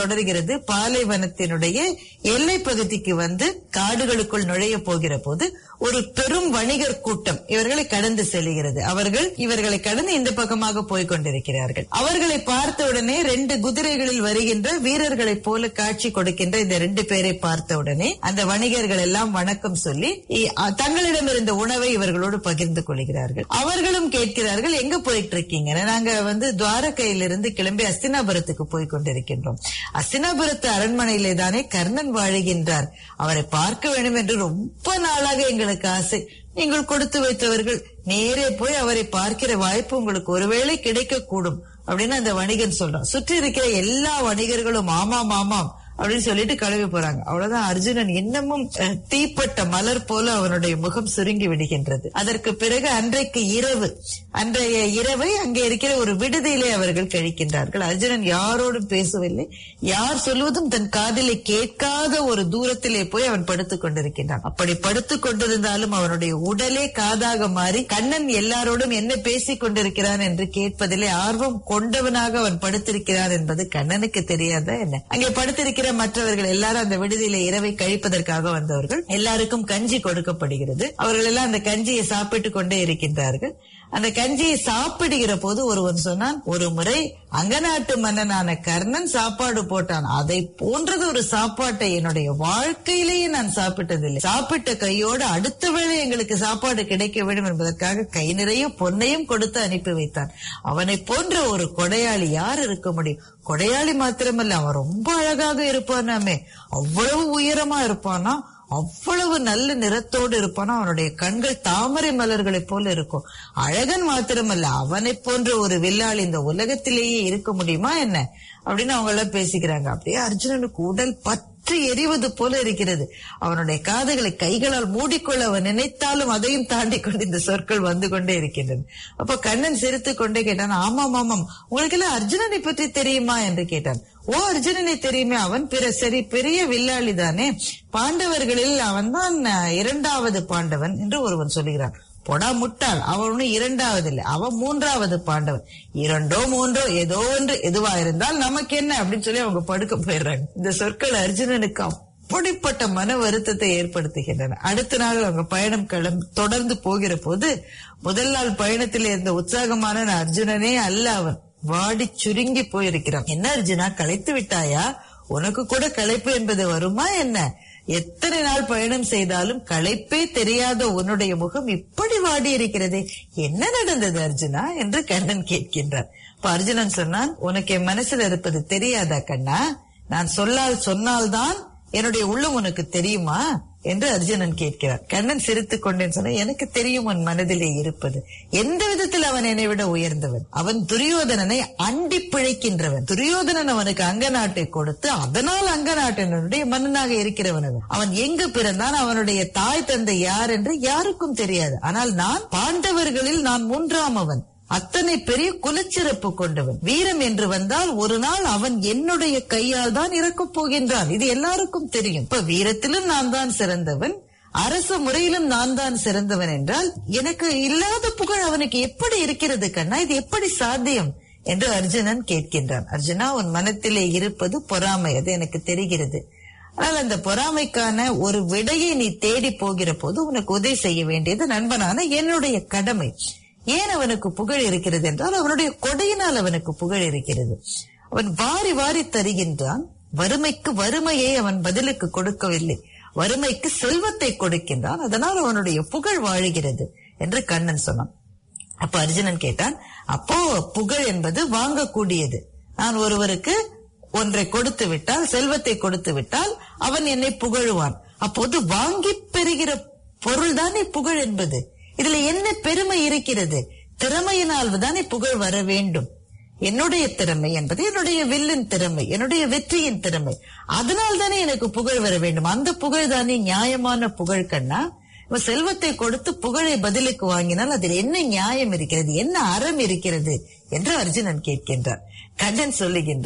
தொடர்கிறது பாலைவனத்தினுடைய எல்லை பகுதிக்கு வந்து காடுகளுக்குள் நுழைய போகிற போது ஒரு பெரும் வணிகர் கூட்டம் இவர்களை கடந்து செல்கிறது அவர்கள் இவர்களை கடந்து இந்த பக்கமாக போய் கொண்டிருக்கிறார்கள் அவர்களை பார்த்த உடனே ரெண்டு குதிரைகளில் வருகின்ற வீரர்களைப் போல காட்சி கொடுக்கின்ற இந்த ரெண்டு பேரை பார்த்த உடனே அந்த வணிகர்கள் எல்லாம் வணக்கம் சொல்லி இ- அ- தங்களிடம் இருந்த உணவை இவர்களோடு பகிர்ந்து கொள்கிறார்கள் அவர்களும் கேட்கிறார்கள் எங்க போயிட்டு இருக்கீங்க நாங்க வந்து துவாரகையிலிருந்து கிளம்பி அஸ்தினாபுரத்துக்கு போய் கொண்டிருக்கின்றோம் அஸ்தினாபுரத்து அரண்மனையிலே தானே கர்ணன் வாழுகின்றார் அவரை பார்க்க வேண்டும் என்று ரொம்ப நாளாக எங்களுக்கு ஆசை நீங்கள் கொடுத்து வைத்தவர்கள் நேரே போய் அவரை பார்க்கிற வாய்ப்பு உங்களுக்கு ஒருவேளை கிடைக்க கூடும் அப்படின்னு அந்த வணிகன் சொல்றான் சுற்றி இருக்கிற எல்லா வணிகர்களும் ஆமாம் ஆமாம் அப்படின்னு சொல்லிட்டு கிளம்பி போறாங்க அவ்வளவுதான் அர்ஜுனன் இன்னமும் அஹ், தீப்பட்ட மலர் போல அவனுடைய முகம் சுருங்கி விடுகின்றது அதற்கு பிறகு அன்றைக்கு இரவு அன்றைய இரவை அங்கே இருக்கிற ஒரு விடுதியிலே அவர்கள் கழிக்கின்றார்கள் அர்ஜுனன் யாரோடும் பேசவில்லை யார் சொல்வதும் தன் காதிலே கேட்காத ஒரு தூரத்திலே போய் அவன் படுத்துக் கொண்டிருக்கின்றான் அப்படி படுத்துக் கொண்டிருந்தாலும் அவனுடைய உடலே காதாக மாறி கண்ணன் எல்லாரோடும் என்ன பேசிக் கொண்டிருக்கிறான் என்று கேட்பதிலே ஆர்வம் கொண்டவனாக அவன் படுத்திருக்கிறான் என்பது கண்ணனுக்கு தெரியாதா என்ன அங்கே படுத்திருக்கிற மற்றவர்கள் எல்லாரும் அந்த விடுதியில இரவை கழிப்பதற்காக வந்தவர்கள் எல்லாருக்கும் கஞ்சி கொடுக்கப்படுகிறது அவர்கள் எல்லாம் அந்த கஞ்சியை சாப்பிட்டு கொண்டே இருக்கின்றார்கள் அந்த கஞ்சியை சாப்பிடுகிற போது ஒருவன் சொன்னான் ஒரு முறை அங்கநாட்டு மன்னனான கர்ணன் சாப்பாடு போட்டான் அதை போன்றது ஒரு சாப்பாட்டை என்னுடைய வாழ்க்கையிலேயே நான் சாப்பிட்டதில்லை சாப்பிட்ட கையோடு அடுத்த வேளை எங்களுக்கு சாப்பாடு கிடைக்க வேண்டும் என்பதற்காக கை நிறைய பொன்னையும் கொடுத்து அனுப்பி வைத்தான் அவனை போன்ற ஒரு கொடையாளி யார் இருக்க முடியும் கொடையாளி மாத்திரமல்ல அவன் ரொம்ப அழகாக இருப்பானாமே அவ்வளவு உயரமா இருப்பானா அவ்வளவு நல்ல நிறத்தோடு இருப்பானா அவனுடைய கண்கள் தாமரை மலர்களைப் போல இருக்கும் அழகன் மாத்திரமல்ல அவனைப் போன்ற ஒரு வில்லாள் இந்த உலகத்திலேயே இருக்க முடியுமா என்ன அப்படின்னு அவங்க எல்லாம் பேசிக்கிறாங்க அப்படியே அர்ஜுனனுக்கு உடல் பற்றி எரிவது போல இருக்கிறது அவனுடைய காதுகளை கைகளால் மூடிக்கொள்ள அவன் நினைத்தாலும் அதையும் தாண்டி கொண்டு இந்த சொற்கள் வந்து கொண்டே இருக்கின்றன அப்ப கண்ணன் சிரித்துக் கொண்டே கேட்டான் ஆமாம் ஆமாம் உங்களுக்கு எல்லாம் அர்ஜுனனை பற்றி தெரியுமா என்று கேட்டான் ஓ அர்ஜுனனை தெரியுமே அவன் பிற சரி பெரிய வில்லாளி தானே பாண்டவர்களில் அவன்தான் அஹ், இரண்டாவது பாண்டவன் என்று ஒருவன் சொல்லுகிறான் பொடா முட்டாள் அவன் ஒண்ணும் இரண்டாவது இல்லை அவன் மூன்றாவது பாண்டவன் இரண்டோ மூன்றோ ஏதோ ஒன்று எதுவா இருந்தால் நமக்கு என்ன அப்படின்னு சொல்லி அவங்க படுக்க போயிடுறாங்க இந்த சொற்கள் அர்ஜுனனுக்கு அப்படிப்பட்ட மன வருத்தத்தை ஏற்படுத்துகின்றன அடுத்த நாள் அவங்க பயணம் கிளம்பி தொடர்ந்து போகிற போது முதல் நாள் பயணத்தில் இருந்த உற்சாகமான அர்ஜுனனே அல்ல அவன் வாடி சுருங்கி போயிருக்கிறான் என்ன அர்ஜுனா களைத்து விட்டாயா உனக்கு கூட களைப்பு என்பது வருமா என்ன எத்தனை நாள் பயணம் செய்தாலும் களைப்பே தெரியாத உன்னுடைய முகம் இப்படி வாடி இருக்கிறதே என்ன நடந்தது அர்ஜுனா என்று கண்ணன் கேட்கின்றார் இப்ப அர்ஜுனன் சொன்னான் உனக்கு என் மனசுல இருப்பது தெரியாதா கண்ணா நான் சொல்லால் சொன்னால்தான் என்னுடைய உள்ளம் உனக்கு தெரியுமா என்று அர்ஜுனன் கேட்கிறார் கண்ணன் சிரித்துக் கொண்டேன் சொன்ன எனக்கு தெரியும் உன் மனதிலே இருப்பது எந்த விதத்தில் அவன் என்னை விட உயர்ந்தவன் அவன் துரியோதனனை அண்டி பிழைக்கின்றவன் துரியோதனன் அவனுக்கு அங்க நாட்டை கொடுத்து அதனால் அங்க நாட்டினுடைய மன்னனாக இருக்கிறவன் அவன் அவன் எங்கு பிறந்தான் அவனுடைய தாய் தந்தை யார் என்று யாருக்கும் தெரியாது ஆனால் நான் பாண்டவர்களில் நான் மூன்றாம் அவன் அத்தனை பெரிய குலச்சிறப்பு கொண்டவன் வீரம் என்று வந்தால் ஒரு நாள் அவன் என்னுடைய கையால் தான் இறக்கப் போகின்றான் இது எல்லாருக்கும் தெரியும் இப்ப வீரத்திலும் நான் தான் சிறந்தவன் அரச முறையிலும் நான் தான் சிறந்தவன் என்றால் எனக்கு இல்லாத புகழ் அவனுக்கு எப்படி இருக்கிறது கண்ணா இது எப்படி சாத்தியம் என்று அர்ஜுனன் கேட்கின்றான் அர்ஜுனா உன் மனத்திலே இருப்பது பொறாமை அது எனக்கு தெரிகிறது ஆனால் அந்த பொறாமைக்கான ஒரு விடையை நீ தேடி போகிற போது உனக்கு உதவி செய்ய வேண்டியது நண்பனான என்னுடைய கடமை ஏன் அவனுக்கு புகழ் இருக்கிறது என்றால் அவனுடைய கொடையினால் அவனுக்கு புகழ் இருக்கிறது அவன் வாரி வாரி தருகின்றான் வறுமைக்கு வறுமையை அவன் பதிலுக்கு கொடுக்கவில்லை வறுமைக்கு செல்வத்தை கொடுக்கின்றான் அதனால் அவனுடைய புகழ் வாழுகிறது என்று கண்ணன் சொன்னான் அப்ப அர்ஜுனன் கேட்டான் அப்போ புகழ் என்பது வாங்கக்கூடியது நான் ஒருவருக்கு ஒன்றை கொடுத்து விட்டால் செல்வத்தை கொடுத்து விட்டால் அவன் என்னை புகழுவான் அப்போது வாங்கி பெறுகிற பொருள் தானே புகழ் என்பது இதுல என்ன பெருமை இருக்கிறது திறமையினால் தானே புகழ் வர வேண்டும் என்னுடைய திறமை என்பது என்னுடைய வில்லின் திறமை என்னுடைய வெற்றியின் திறமை அதனால் தானே எனக்கு புகழ் வர வேண்டும் அந்த புகழ் தானே நியாயமான புகழ் கண்ணா இப்ப செல்வத்தை கொடுத்து புகழை பதிலுக்கு வாங்கினால் அதில் என்ன நியாயம் இருக்கிறது என்ன அறம் இருக்கிறது என்று அர்ஜுனன் கேட்கின்றார் கண்ணன் சொல்லுகின்றான்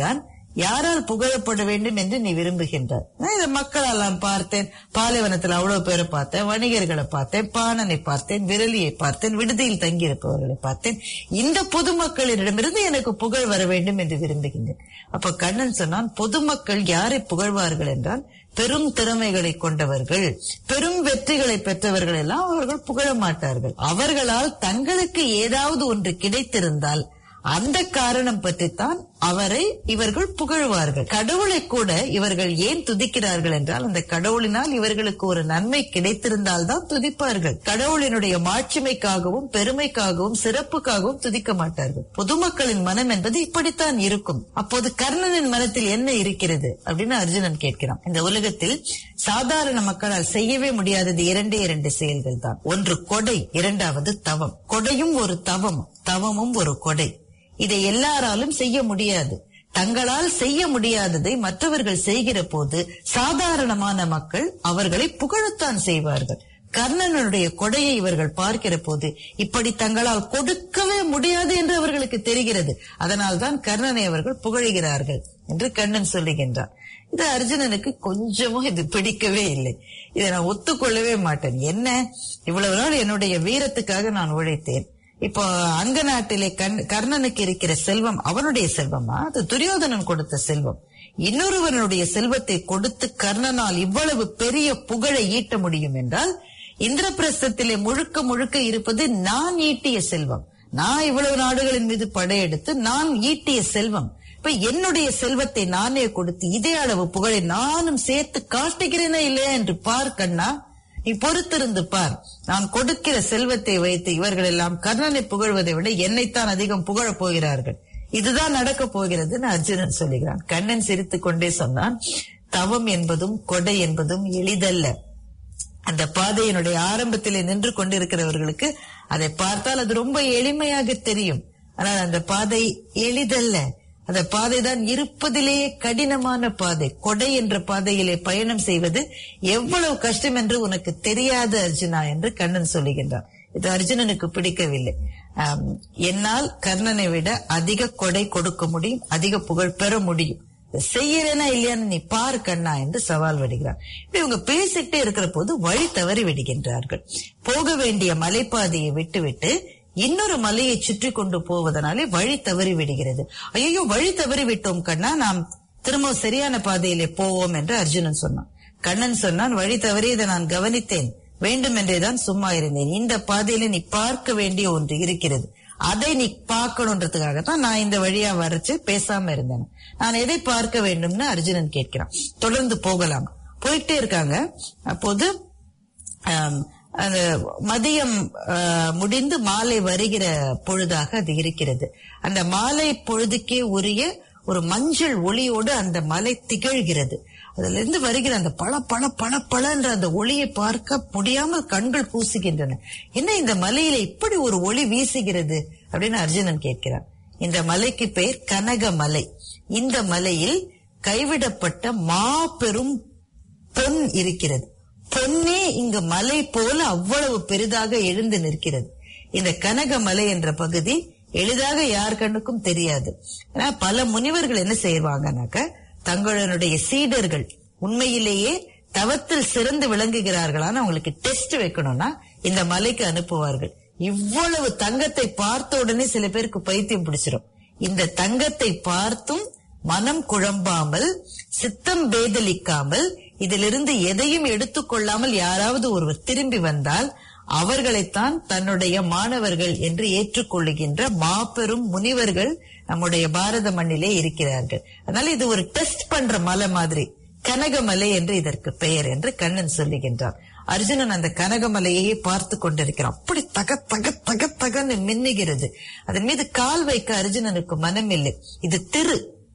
யாரால் புகழப்பட வேண்டும் என்று நீ விரும்புகின்றாய் நான் இதை மக்களால் நான் பார்த்தேன் பாலைவனத்தில் அவ்வளவு பேரை பார்த்தேன் வணிகர்களை பார்த்தேன் பாணனை பார்த்தேன் விரலியை பார்த்தேன் விடுதியில் தங்கியிருப்பவர்களை பார்த்தேன் இந்த பொதுமக்களிடமிருந்து எனக்கு புகழ் வர வேண்டும் என்று விரும்புகின்றேன் அப்ப கண்ணன் சொன்னான் பொதுமக்கள் யாரை புகழ்வார்கள் என்றால் பெரும் திறமைகளை கொண்டவர்கள் பெரும் வெற்றிகளை பெற்றவர்கள் எல்லாம் அவர்கள் புகழ மாட்டார்கள் அவர்களால் தங்களுக்கு ஏதாவது ஒன்று கிடைத்திருந்தால் அந்த காரணம் பற்றித்தான் அவரை இவர்கள் புகழ்வார்கள் கடவுளை கூட இவர்கள் ஏன் துதிக்கிறார்கள் என்றால் அந்த கடவுளினால் இவர்களுக்கு ஒரு நன்மை கிடைத்திருந்தால் தான் துதிப்பார்கள் கடவுளினுடைய மாட்சிமைக்காகவும் பெருமைக்காகவும் சிறப்புக்காகவும் துதிக்க மாட்டார்கள் பொதுமக்களின் மனம் என்பது இப்படித்தான் இருக்கும் அப்போது கர்ணனின் மனத்தில் என்ன இருக்கிறது அப்படின்னு அர்ஜுனன் கேட்கிறான் இந்த உலகத்தில் சாதாரண மக்களால் செய்யவே முடியாதது இரண்டே இரண்டு செயல்கள் தான் ஒன்று கொடை இரண்டாவது தவம் கொடையும் ஒரு தவம் தவமும் ஒரு கொடை இதை எல்லாராலும் செய்ய முடியாது தங்களால் செய்ய முடியாததை மற்றவர்கள் செய்கிற போது சாதாரணமான மக்கள் அவர்களை புகழத்தான் செய்வார்கள் கர்ணனுடைய கொடையை இவர்கள் பார்க்கிற போது இப்படி தங்களால் கொடுக்கவே முடியாது என்று அவர்களுக்கு தெரிகிறது அதனால்தான் கர்ணனை அவர்கள் புகழுகிறார்கள் என்று கண்ணன் சொல்லுகின்றான் இது அர்ஜுனனுக்கு கொஞ்சமும் இது பிடிக்கவே இல்லை இதை நான் ஒத்துக்கொள்ளவே மாட்டேன் என்ன இவ்வளவு நாள் என்னுடைய வீரத்துக்காக நான் உழைத்தேன் இப்போ அங்க நாட்டிலே கண்- கர்ணனுக்கு இருக்கிற செல்வம் அவனுடைய செல்வமா அது துரியோதனன் கொடுத்த செல்வம் இன்னொருவனுடைய செல்வத்தை கொடுத்து கர்ணனால் இவ்வளவு பெரிய புகழை ஈட்ட முடியும் என்றால் இந்திரபிரஸ்தத்திலே முழுக்க முழுக்க இருப்பது நான் ஈட்டிய செல்வம் நான் இவ்வளவு நாடுகளின் மீது படையெடுத்து நான் ஈட்டிய செல்வம் இப்ப என்னுடைய செல்வத்தை நானே கொடுத்து இதே அளவு புகழை நானும் சேர்த்து காட்டுகிறேனா இல்லையா என்று பார் கண்ணா நீ பொறுத்திருந்து பார் நான் கொடுக்கிற செல்வத்தை வைத்து இவர்கள் எல்லாம் கர்ணனை புகழ்வதை விட என்னைத்தான் அதிகம் புகழப் போகிறார்கள் இதுதான் நடக்க போகிறதுன்னு அர்ஜுனன் சொல்லுகிறான் கண்ணன் சிரித்துக் கொண்டே சொன்னான் தவம் என்பதும் கொடை என்பதும் எளிதல்ல அந்த பாதையினுடைய ஆரம்பத்திலே நின்று கொண்டிருக்கிறவர்களுக்கு அதை பார்த்தால் அது ரொம்ப எளிமையாக தெரியும் ஆனால் அந்த பாதை எளிதல்ல அந்த பாதை தான் இருப்பதிலேயே கடினமான பாதை கொடை என்ற பாதையிலே பயணம் செய்வது எவ்வளவு கஷ்டம் என்று உனக்கு தெரியாது அர்ஜுனா என்று கண்ணன் சொல்லுகின்றான் இது அர்ஜுனனுக்கு பிடிக்கவில்லை ஆம், என்னால் கர்ணனை விட அதிக கொடை கொடுக்க முடியும் அதிக புகழ் பெற முடியும் இதை செய்யறேனா இல்லையான்னு நீ பார் கண்ணா என்று சவால் விடுகிறார் இப்படி இவங்க பேசிக்கிட்டே இருக்கிற போது வழி தவறி விடுகின்றார்கள் போக வேண்டிய மலைப்பாதையை விட்டுவிட்டு இன்னொரு மலையை சுற்றி கொண்டு போவதனாலே வழி தவறி விடுகிறது ஐயோ வழி தவறி விட்டோம் கண்ணா நாம் திரும்ப சரியான பாதையிலே போவோம் என்று அர்ஜுனன் சொன்னான் கண்ணன் சொன்னான் வழி தவறி இதை நான் கவனித்தேன் வேண்டும் என்றேதான் சும்மா இருந்தேன் இந்த பாதையில நீ பார்க்க வேண்டிய ஒன்று இருக்கிறது அதை நீ பார்க்கணுன்றதுக்காகத்தான் நான் இந்த வழியா வரைச்சு பேசாம இருந்தேன் நான் எதை பார்க்க வேண்டும்னு அர்ஜுனன் கேட்கிறான் தொடர்ந்து போகலாம் போயிட்டே இருக்காங்க அப்போது ஆம், அந்த மதியம் ஆ, முடிந்து மாலை வருகிற பொழுதாக அது இருக்கிறது அந்த மாலை பொழுதுக்கே உரிய ஒரு மஞ்சள் ஒளியோடு அந்த மலை திகழ்கிறது அதுல இருந்து வருகிற அந்த பள பள பள பளன்ற அந்த ஒளியை பார்க்க முடியாமல் கண்கள் கூசுகின்றன என்ன இந்த மலையில இப்படி ஒரு ஒளி வீசுகிறது அப்படின்னு அர்ஜுனன் கேட்கிறான் இந்த மலைக்கு பெயர் கனக மலை இந்த மலையில் கைவிடப்பட்ட மாபெரும் பொன் இருக்கிறது பொன்னே இங்கு மலை போல அவ்வளவு பெரிதாக எழுந்து நிற்கிறது இந்த கனக மலை என்ற பகுதி எளிதாக யார் கண்ணுக்கும் தெரியாது ஏன்னா பல முனிவர்கள் என்ன செய்வாங்கன்னாக்க தங்களுடைய சீடர்கள் உண்மையிலேயே தவத்தில் சிறந்து விளங்குகிறார்களான்னு அவங்களுக்கு டெஸ்ட் வைக்கணும்னா இந்த மலைக்கு அனுப்புவார்கள் இவ்வளவு தங்கத்தை பார்த்த உடனே சில பேருக்கு பைத்தியம் பிடிச்சிரும் இந்த தங்கத்தை பார்த்தும் மனம் குழம்பாமல் சித்தம் பேதலிக்காமல் இதிலிருந்து எதையும் எடுத்துக்கொள்ளாமல் யாராவது ஒருவர் திரும்பி வந்தால் அவர்களைத்தான் தன்னுடைய மாணவர்கள் என்று ஏற்றுக்கொள்ளுகின்ற மாபெரும் முனிவர்கள் நம்முடைய பாரத மண்ணிலே இருக்கிறார்கள் அதனால இது ஒரு டெஸ்ட் பண்ற மலை மாதிரி கனகமலை என்று இதற்கு பெயர் என்று கண்ணன் சொல்லுகின்றார் அர்ஜுனன் அந்த கனகமலையையே பார்த்து கொண்டிருக்கிறான் அப்படி தக தக தக தகன்னு மின்னுகிறது அதன் மீது கால் வைக்க அர்ஜுனனுக்கு மனமில்லை இது திரு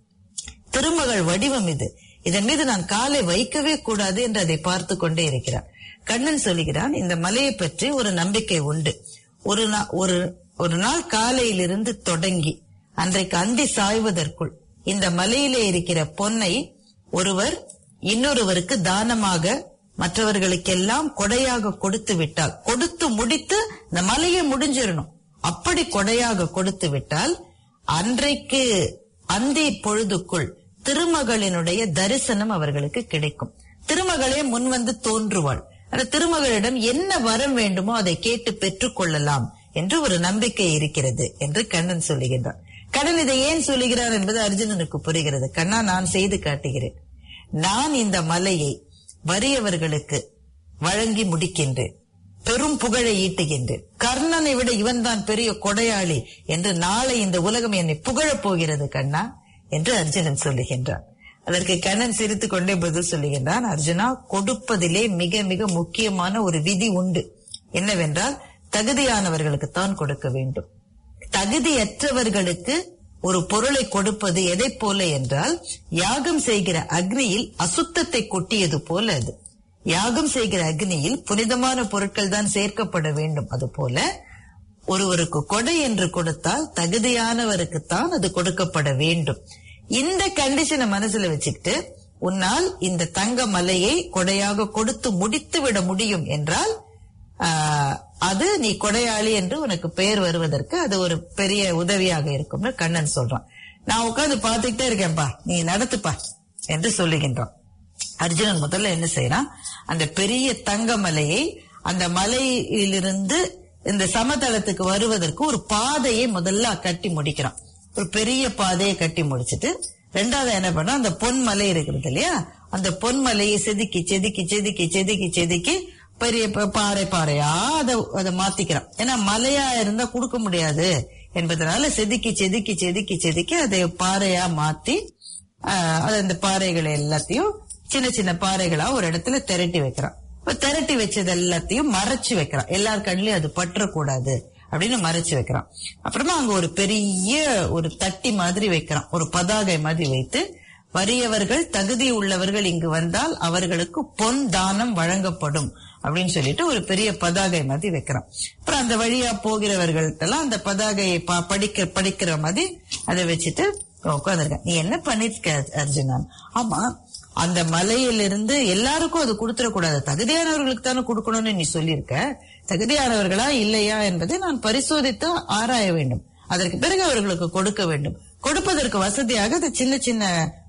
திருமகள் வடிவம் இது இதன் மீது நான் காலை வைக்கவே கூடாது என்று அதை பார்த்து கொண்டே இருக்கிறான் கண்ணன் சொல்லுகிறான் இந்த மலையை பற்றி ஒரு நம்பிக்கை உண்டு ஒரு நா- ஒரு ஒரு நாள் காலையிலிருந்து தொடங்கி அன்றைக்கு அந்தி சாய்வதற்குள் இந்த மலையிலே இருக்கிற பொன்னை ஒருவர் இன்னொருவருக்கு தானமாக மற்றவர்களுக்கெல்லாம் கொடையாக கொடுத்து விட்டால் கொடுத்து முடித்து இந்த மலையை முடிஞ்சிடணும் அப்படி கொடையாக கொடுத்து விட்டால் அன்றைக்கு அந்தி பொழுதுக்குள் திருமகளினுடைய தரிசனம் அவர்களுக்கு கிடைக்கும் திருமகளே முன் வந்து தோன்றுவாள் அந்த திருமகளிடம் என்ன வரம் வேண்டுமோ அதை கேட்டு பெற்றுக் கொள்ளலாம் என்று ஒரு நம்பிக்கை இருக்கிறது என்று கண்ணன் சொல்லுகின்றான் கண்ணன் இதை ஏன் சொல்லுகிறார் என்பது அர்ஜுனனுக்கு புரிகிறது கண்ணா நான் செய்து காட்டுகிறேன் நான் இந்த மலையை வறியவர்களுக்கு வழங்கி முடிக்கின்றேன் பெரும் புகழை ஈட்டுகின்றேன் கர்ணனை விட இவன்தான் பெரிய கொடையாளி என்று நாளை இந்த உலகம் என்னை புகழப் போகிறது கண்ணா என்று அர்ஜுனன் சொல்லுகின்றான் அதற்கு கண்ணன் சிரித்துக் கொண்டே பதில் சொல்லுகின்றான் அர்ஜுனா கொடுப்பதிலே மிக மிக முக்கியமான ஒரு விதி உண்டு என்னவென்றால் தகுதியானவர்களுக்கு தான் கொடுக்க வேண்டும் தகுதியற்றவர்களுக்கு ஒரு பொருளை கொடுப்பது எதை போல என்றால் யாகம் செய்கிற அக்னியில் அசுத்தத்தை கொட்டியது போல அது யாகம் செய்கிற அக்னியில் புனிதமான பொருட்கள் தான் சேர்க்கப்பட வேண்டும் அது போல ஒருவருக்கு கொடை என்று கொடுத்தால் தகுதியானவருக்குத்தான் அது கொடுக்கப்பட வேண்டும் இந்த கண்டிஷனை மனசுல வச்சுக்கிட்டு உன்னால் இந்த தங்க மலையை கொடையாக கொடுத்து முடித்து விட முடியும் என்றால் ஆஹ், அது நீ கொடையாளி என்று உனக்கு பெயர் வருவதற்கு அது ஒரு பெரிய உதவியாக இருக்கும்னு கண்ணன் சொல்றான் நான் உட்கார்ந்து பார்த்துக்கிட்டே இருக்கேன்பா நீ நடத்துப்பா என்று சொல்லுகின்றான் அர்ஜுனன் முதல்ல என்ன செய்யறான் அந்த பெரிய தங்க மலையை அந்த மலையிலிருந்து இந்த சமதளத்துக்கு வருவதற்கு ஒரு பாதையை முதல்ல கட்டி முடிக்கிறான் ஒரு பெரிய பாதையை கட்டி முடிச்சிட்டு ரெண்டாவது என்ன பண்ணா அந்த பொன் மலை இருக்கிறது இல்லையா அந்த பொன் மலையை செதுக்கி செதுக்கி செதுக்கி செதுக்கி செதுக்கி பெரிய ப- பாறை பாறையா அதை அதை மாத்திக்கிறான் ஏன்னா மலையா இருந்தா கொடுக்க முடியாது என்பதனால செதுக்கி செதுக்கி செதுக்கி செதுக்கி அதை பாறையா மாத்தி ஆஹ், அது அந்த பாறைகளை எல்லாத்தையும் சின்ன சின்ன பாறைகளா ஒரு இடத்துல திரட்டி வைக்கிறான் இப்ப திரட்டி வச்சது எல்லாத்தையும் மறைச்சு வைக்கிறான் எல்லார் கண்ணிலையும் அது பற்றக்கூடாது அப்படின்னு மறைச்சு வைக்கிறான் அப்புறமா அங்க ஒரு பெரிய ஒரு தட்டி மாதிரி வைக்கிறான் ஒரு பதாகை மாதிரி வைத்து வறியவர்கள் தகுதி உள்ளவர்கள் இங்கு வந்தால் அவர்களுக்கு பொன் தானம் வழங்கப்படும் அப்படின்னு சொல்லிட்டு ஒரு பெரிய பதாகை மாதிரி வைக்கிறான் அப்புறம் அந்த வழியா போகிறவர்கள்ட்டெல்லாம் அந்த பதாகையை ப- படிக்க படிக்கிற மாதிரி அதை வச்சுட்டு உட்காந்துருக்கேன் நீ என்ன பண்ணிருக்க அர்ஜுனா ஆமா அந்த மலையிலிருந்து எல்லாருக்கும் அது கொடுத்துடக்கூடாது தகுதியானவர்களுக்கு தானே கொடுக்கணும்னு நீ சொல்லியிருக்க தகுதியானவர்களா இல்லையா என்பதை நான் பரிசோதித்து ஆராய வேண்டும் அதற்கு பிறகு அவர்களுக்கு கொடுக்க வேண்டும் கொடுப்பதற்கு வசதியாக அது சின்ன சின்ன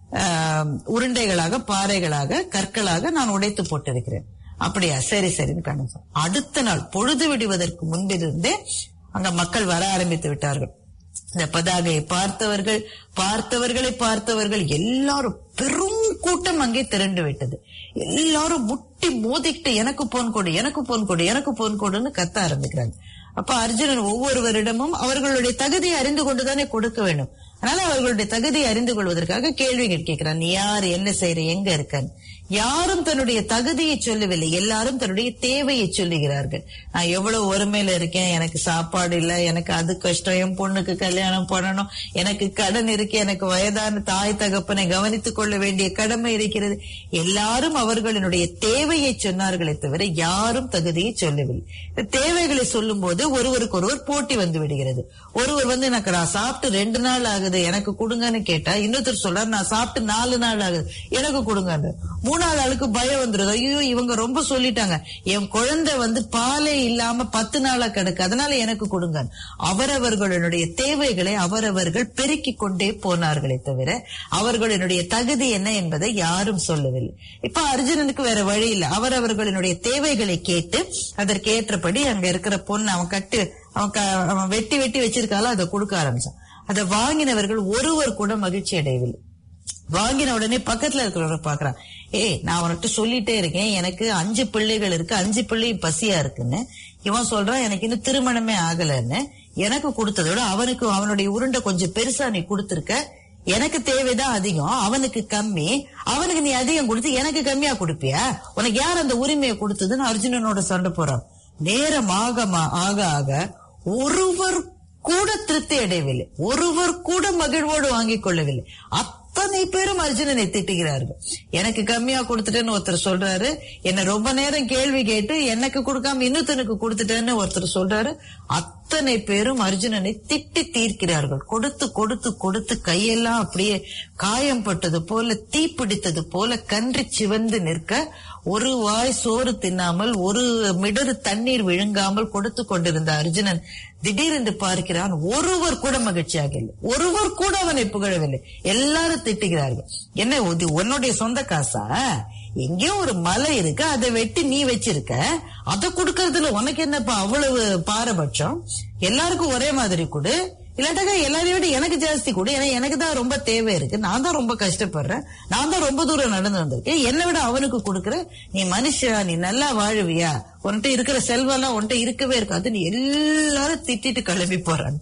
ஆஹ், உருண்டைகளாக பாறைகளாக கற்களாக நான் உடைத்து போட்டிருக்கிறேன் அப்படியா சரி சரின்னு கண்ணன் சொன்னான். அடுத்த நாள் பொழுது விடுவதற்கு முன்பிருந்தே அங்க மக்கள் வர ஆரம்பித்து விட்டார்கள் இந்த பதாகையை பார்த்தவர்கள் பார்த்தவர்களை பார்த்தவர்கள் எல்லாரும் பெரும் கூட்டம் அங்கே திரண்டு விட்டது எல்லாரும் முட்டி மோதிக்கிட்டு எனக்கு போன் கொடு எனக்கு போன் கொடு எனக்கு போன் கொடுன்னு கத்த ஆரம்பிக்கிறாங்க அப்ப அர்ஜுனன் ஒவ்வொருவரிடமும் அவர்களுடைய தகுதியை அறிந்து கொண்டுதானே கொடுக்க வேண்டும் அதனால அவர்களுடைய தகுதியை அறிந்து கொள்வதற்காக கேள்விகள் கேட்கிறான் நீ யார் என்ன செய்யற எங்க இருக்கன்னு யாரும் தன்னுடைய தகுதியை சொல்லவில்லை எல்லாரும் தன்னுடைய தேவையை சொல்லுகிறார்கள் நான் எவ்வளவு ஒருமையில இருக்கேன் எனக்கு சாப்பாடு இல்ல எனக்கு அது கஷ்டம் என் பொண்ணுக்கு கல்யாணம் பண்ணணும் எனக்கு கடன் இருக்கு எனக்கு வயதான தாய் தகப்பனை கவனித்துக் கொள்ள வேண்டிய கடமை இருக்கிறது எல்லாரும் அவர்களுடைய தேவையை சொன்னார்களே தவிர யாரும் தகுதியை சொல்லவில்லை இந்த தேவைகளை சொல்லும் போது ஒருவருக்கு ஒருவர் போட்டி வந்து விடுகிறது ஒருவர் வந்து எனக்கு நான் சாப்பிட்டு ரெண்டு நாள் ஆகுது எனக்கு கொடுங்கன்னு கேட்டா இன்னொருத்தர் சொல்றாரு நான் சாப்பிட்டு நாலு நாள் ஆகுது எனக்கு கொடுங்க மூணாவது ஆளுக்கு பயம் வந்துருது ஐயோ இவங்க ரொம்ப சொல்லிட்டாங்க என் குழந்தை வந்து பாலே இல்லாம பத்து நாளா கிடக்கு அதனால எனக்கு கொடுங்க அவரவர்களுடைய தேவைகளை அவரவர்கள் பெருக்கிக் கொண்டே போனார்களே தவிர அவர்களுடைய தகுதி என்ன என்பதை யாரும் சொல்லவில்லை இப்ப அர்ஜுனனுக்கு வேற வழி இல்லை அவரவர்களுடைய தேவைகளை கேட்டு அதற்கு ஏற்றபடி அங்க இருக்கிற பொண்ணு அவன் கட்டு அவன் க- அவன் வெட்டி வெட்டி வச்சிருக்கால அதை கொடுக்க ஆரம்பிச்சான் அதை வாங்கினவர்கள் ஒருவர் கூட மகிழ்ச்சி அடையவில்லை வாங்கின உடனே பக்கத்துல இருக்கிறவரை பாக்குறான் ஏய் நான் உனக்கு சொல்லிட்டே இருக்கேன் எனக்கு அஞ்சு பிள்ளைகள் இருக்கு அஞ்சு பிள்ளையும் பசியா இருக்குன்னு இவன் சொல்றான் எனக்கு இன்னும் திருமணமே ஆகலன்னு எனக்கு கொடுத்ததை விட அவனுக்கு அவனுடைய உருண்டை கொஞ்சம் பெருசா நீ கொடுத்திருக்க எனக்கு தேவைதான் அதிகம் அவனுக்கு கம்மி அவனுக்கு நீ அதிகம் கொடுத்து எனக்கு கம்மியா கொடுப்பியா உனக்கு யார் அந்த உரிமையை கொடுத்ததுன்னு அர்ஜுனனோட சண்டை போறான் நேரம் ஆக மா- ஆக ஆக ஒருவர் கூட திருப்தி அடையவில்லை ஒருவர் கூட மகிழ்வோடு வாங்கிக் கொள்ளவில்லை அத்தனை பேரும் அர்ஜுனனை திட்டுகிறார்கள் எனக்கு கம்மியா கொடுத்துட்டேன்னு ஒருத்தர் சொல்றாரு என்ன ரொம்ப நேரம் கேள்வி கேட்டு எனக்கு கொடுக்காம இன்னொருத்தனுக்கு கொடுத்துட்டேன்னு ஒருத்தர் சொல்றாரு அத்தனை பேரும் அர்ஜுனனை திட்டி தீர்க்கிறார்கள் கொடுத்து கொடுத்து கொடுத்து கையெல்லாம் அப்படியே காயம் பட்டது போல தீப்பிடித்தது போல கன்றி சிவந்து நிற்க ஒரு வாய் சோறு தின்னாமல் ஒரு மிடறு தண்ணீர் விழுங்காமல் கொடுத்து கொண்டிருந்த அர்ஜுனன் திடீரென்று பார்க்கிறான் ஒருவர் கூட மகிழ்ச்சியாக இல்லை ஒருவர் கூட அவனை புகழவில்லை எல்லாரும் திட்டுகிறார்கள் என்ன இது உன்னுடைய சொந்த காசா எங்கேயோ ஒரு மலை இருக்கு அதை வெட்டி நீ வச்சிருக்க அதை கொடுக்கறதுல உனக்கு என்னப்பா அவ்வளவு பாரபட்சம் எல்லாருக்கும் ஒரே மாதிரி கொடு இல்லாட்டாக்கா எல்லாரையும் விட எனக்கு ஜாஸ்தி கொடு ஏன்னா எனக்கு தான் ரொம்ப தேவை இருக்கு நான் தான் ரொம்ப கஷ்டப்படுறேன் நான் தான் ரொம்ப தூரம் நடந்து வந்திருக்கேன் என்னை விட அவனுக்கு கொடுக்குற நீ மனுஷா நீ நல்லா வாழுவியா உன்கிட்ட இருக்கிற செல்வம் எல்லாம் உன்கிட்ட இருக்கவே இருக்காது நீ எல்லாரும் திட்டிட்டு கிளம்பி போறான்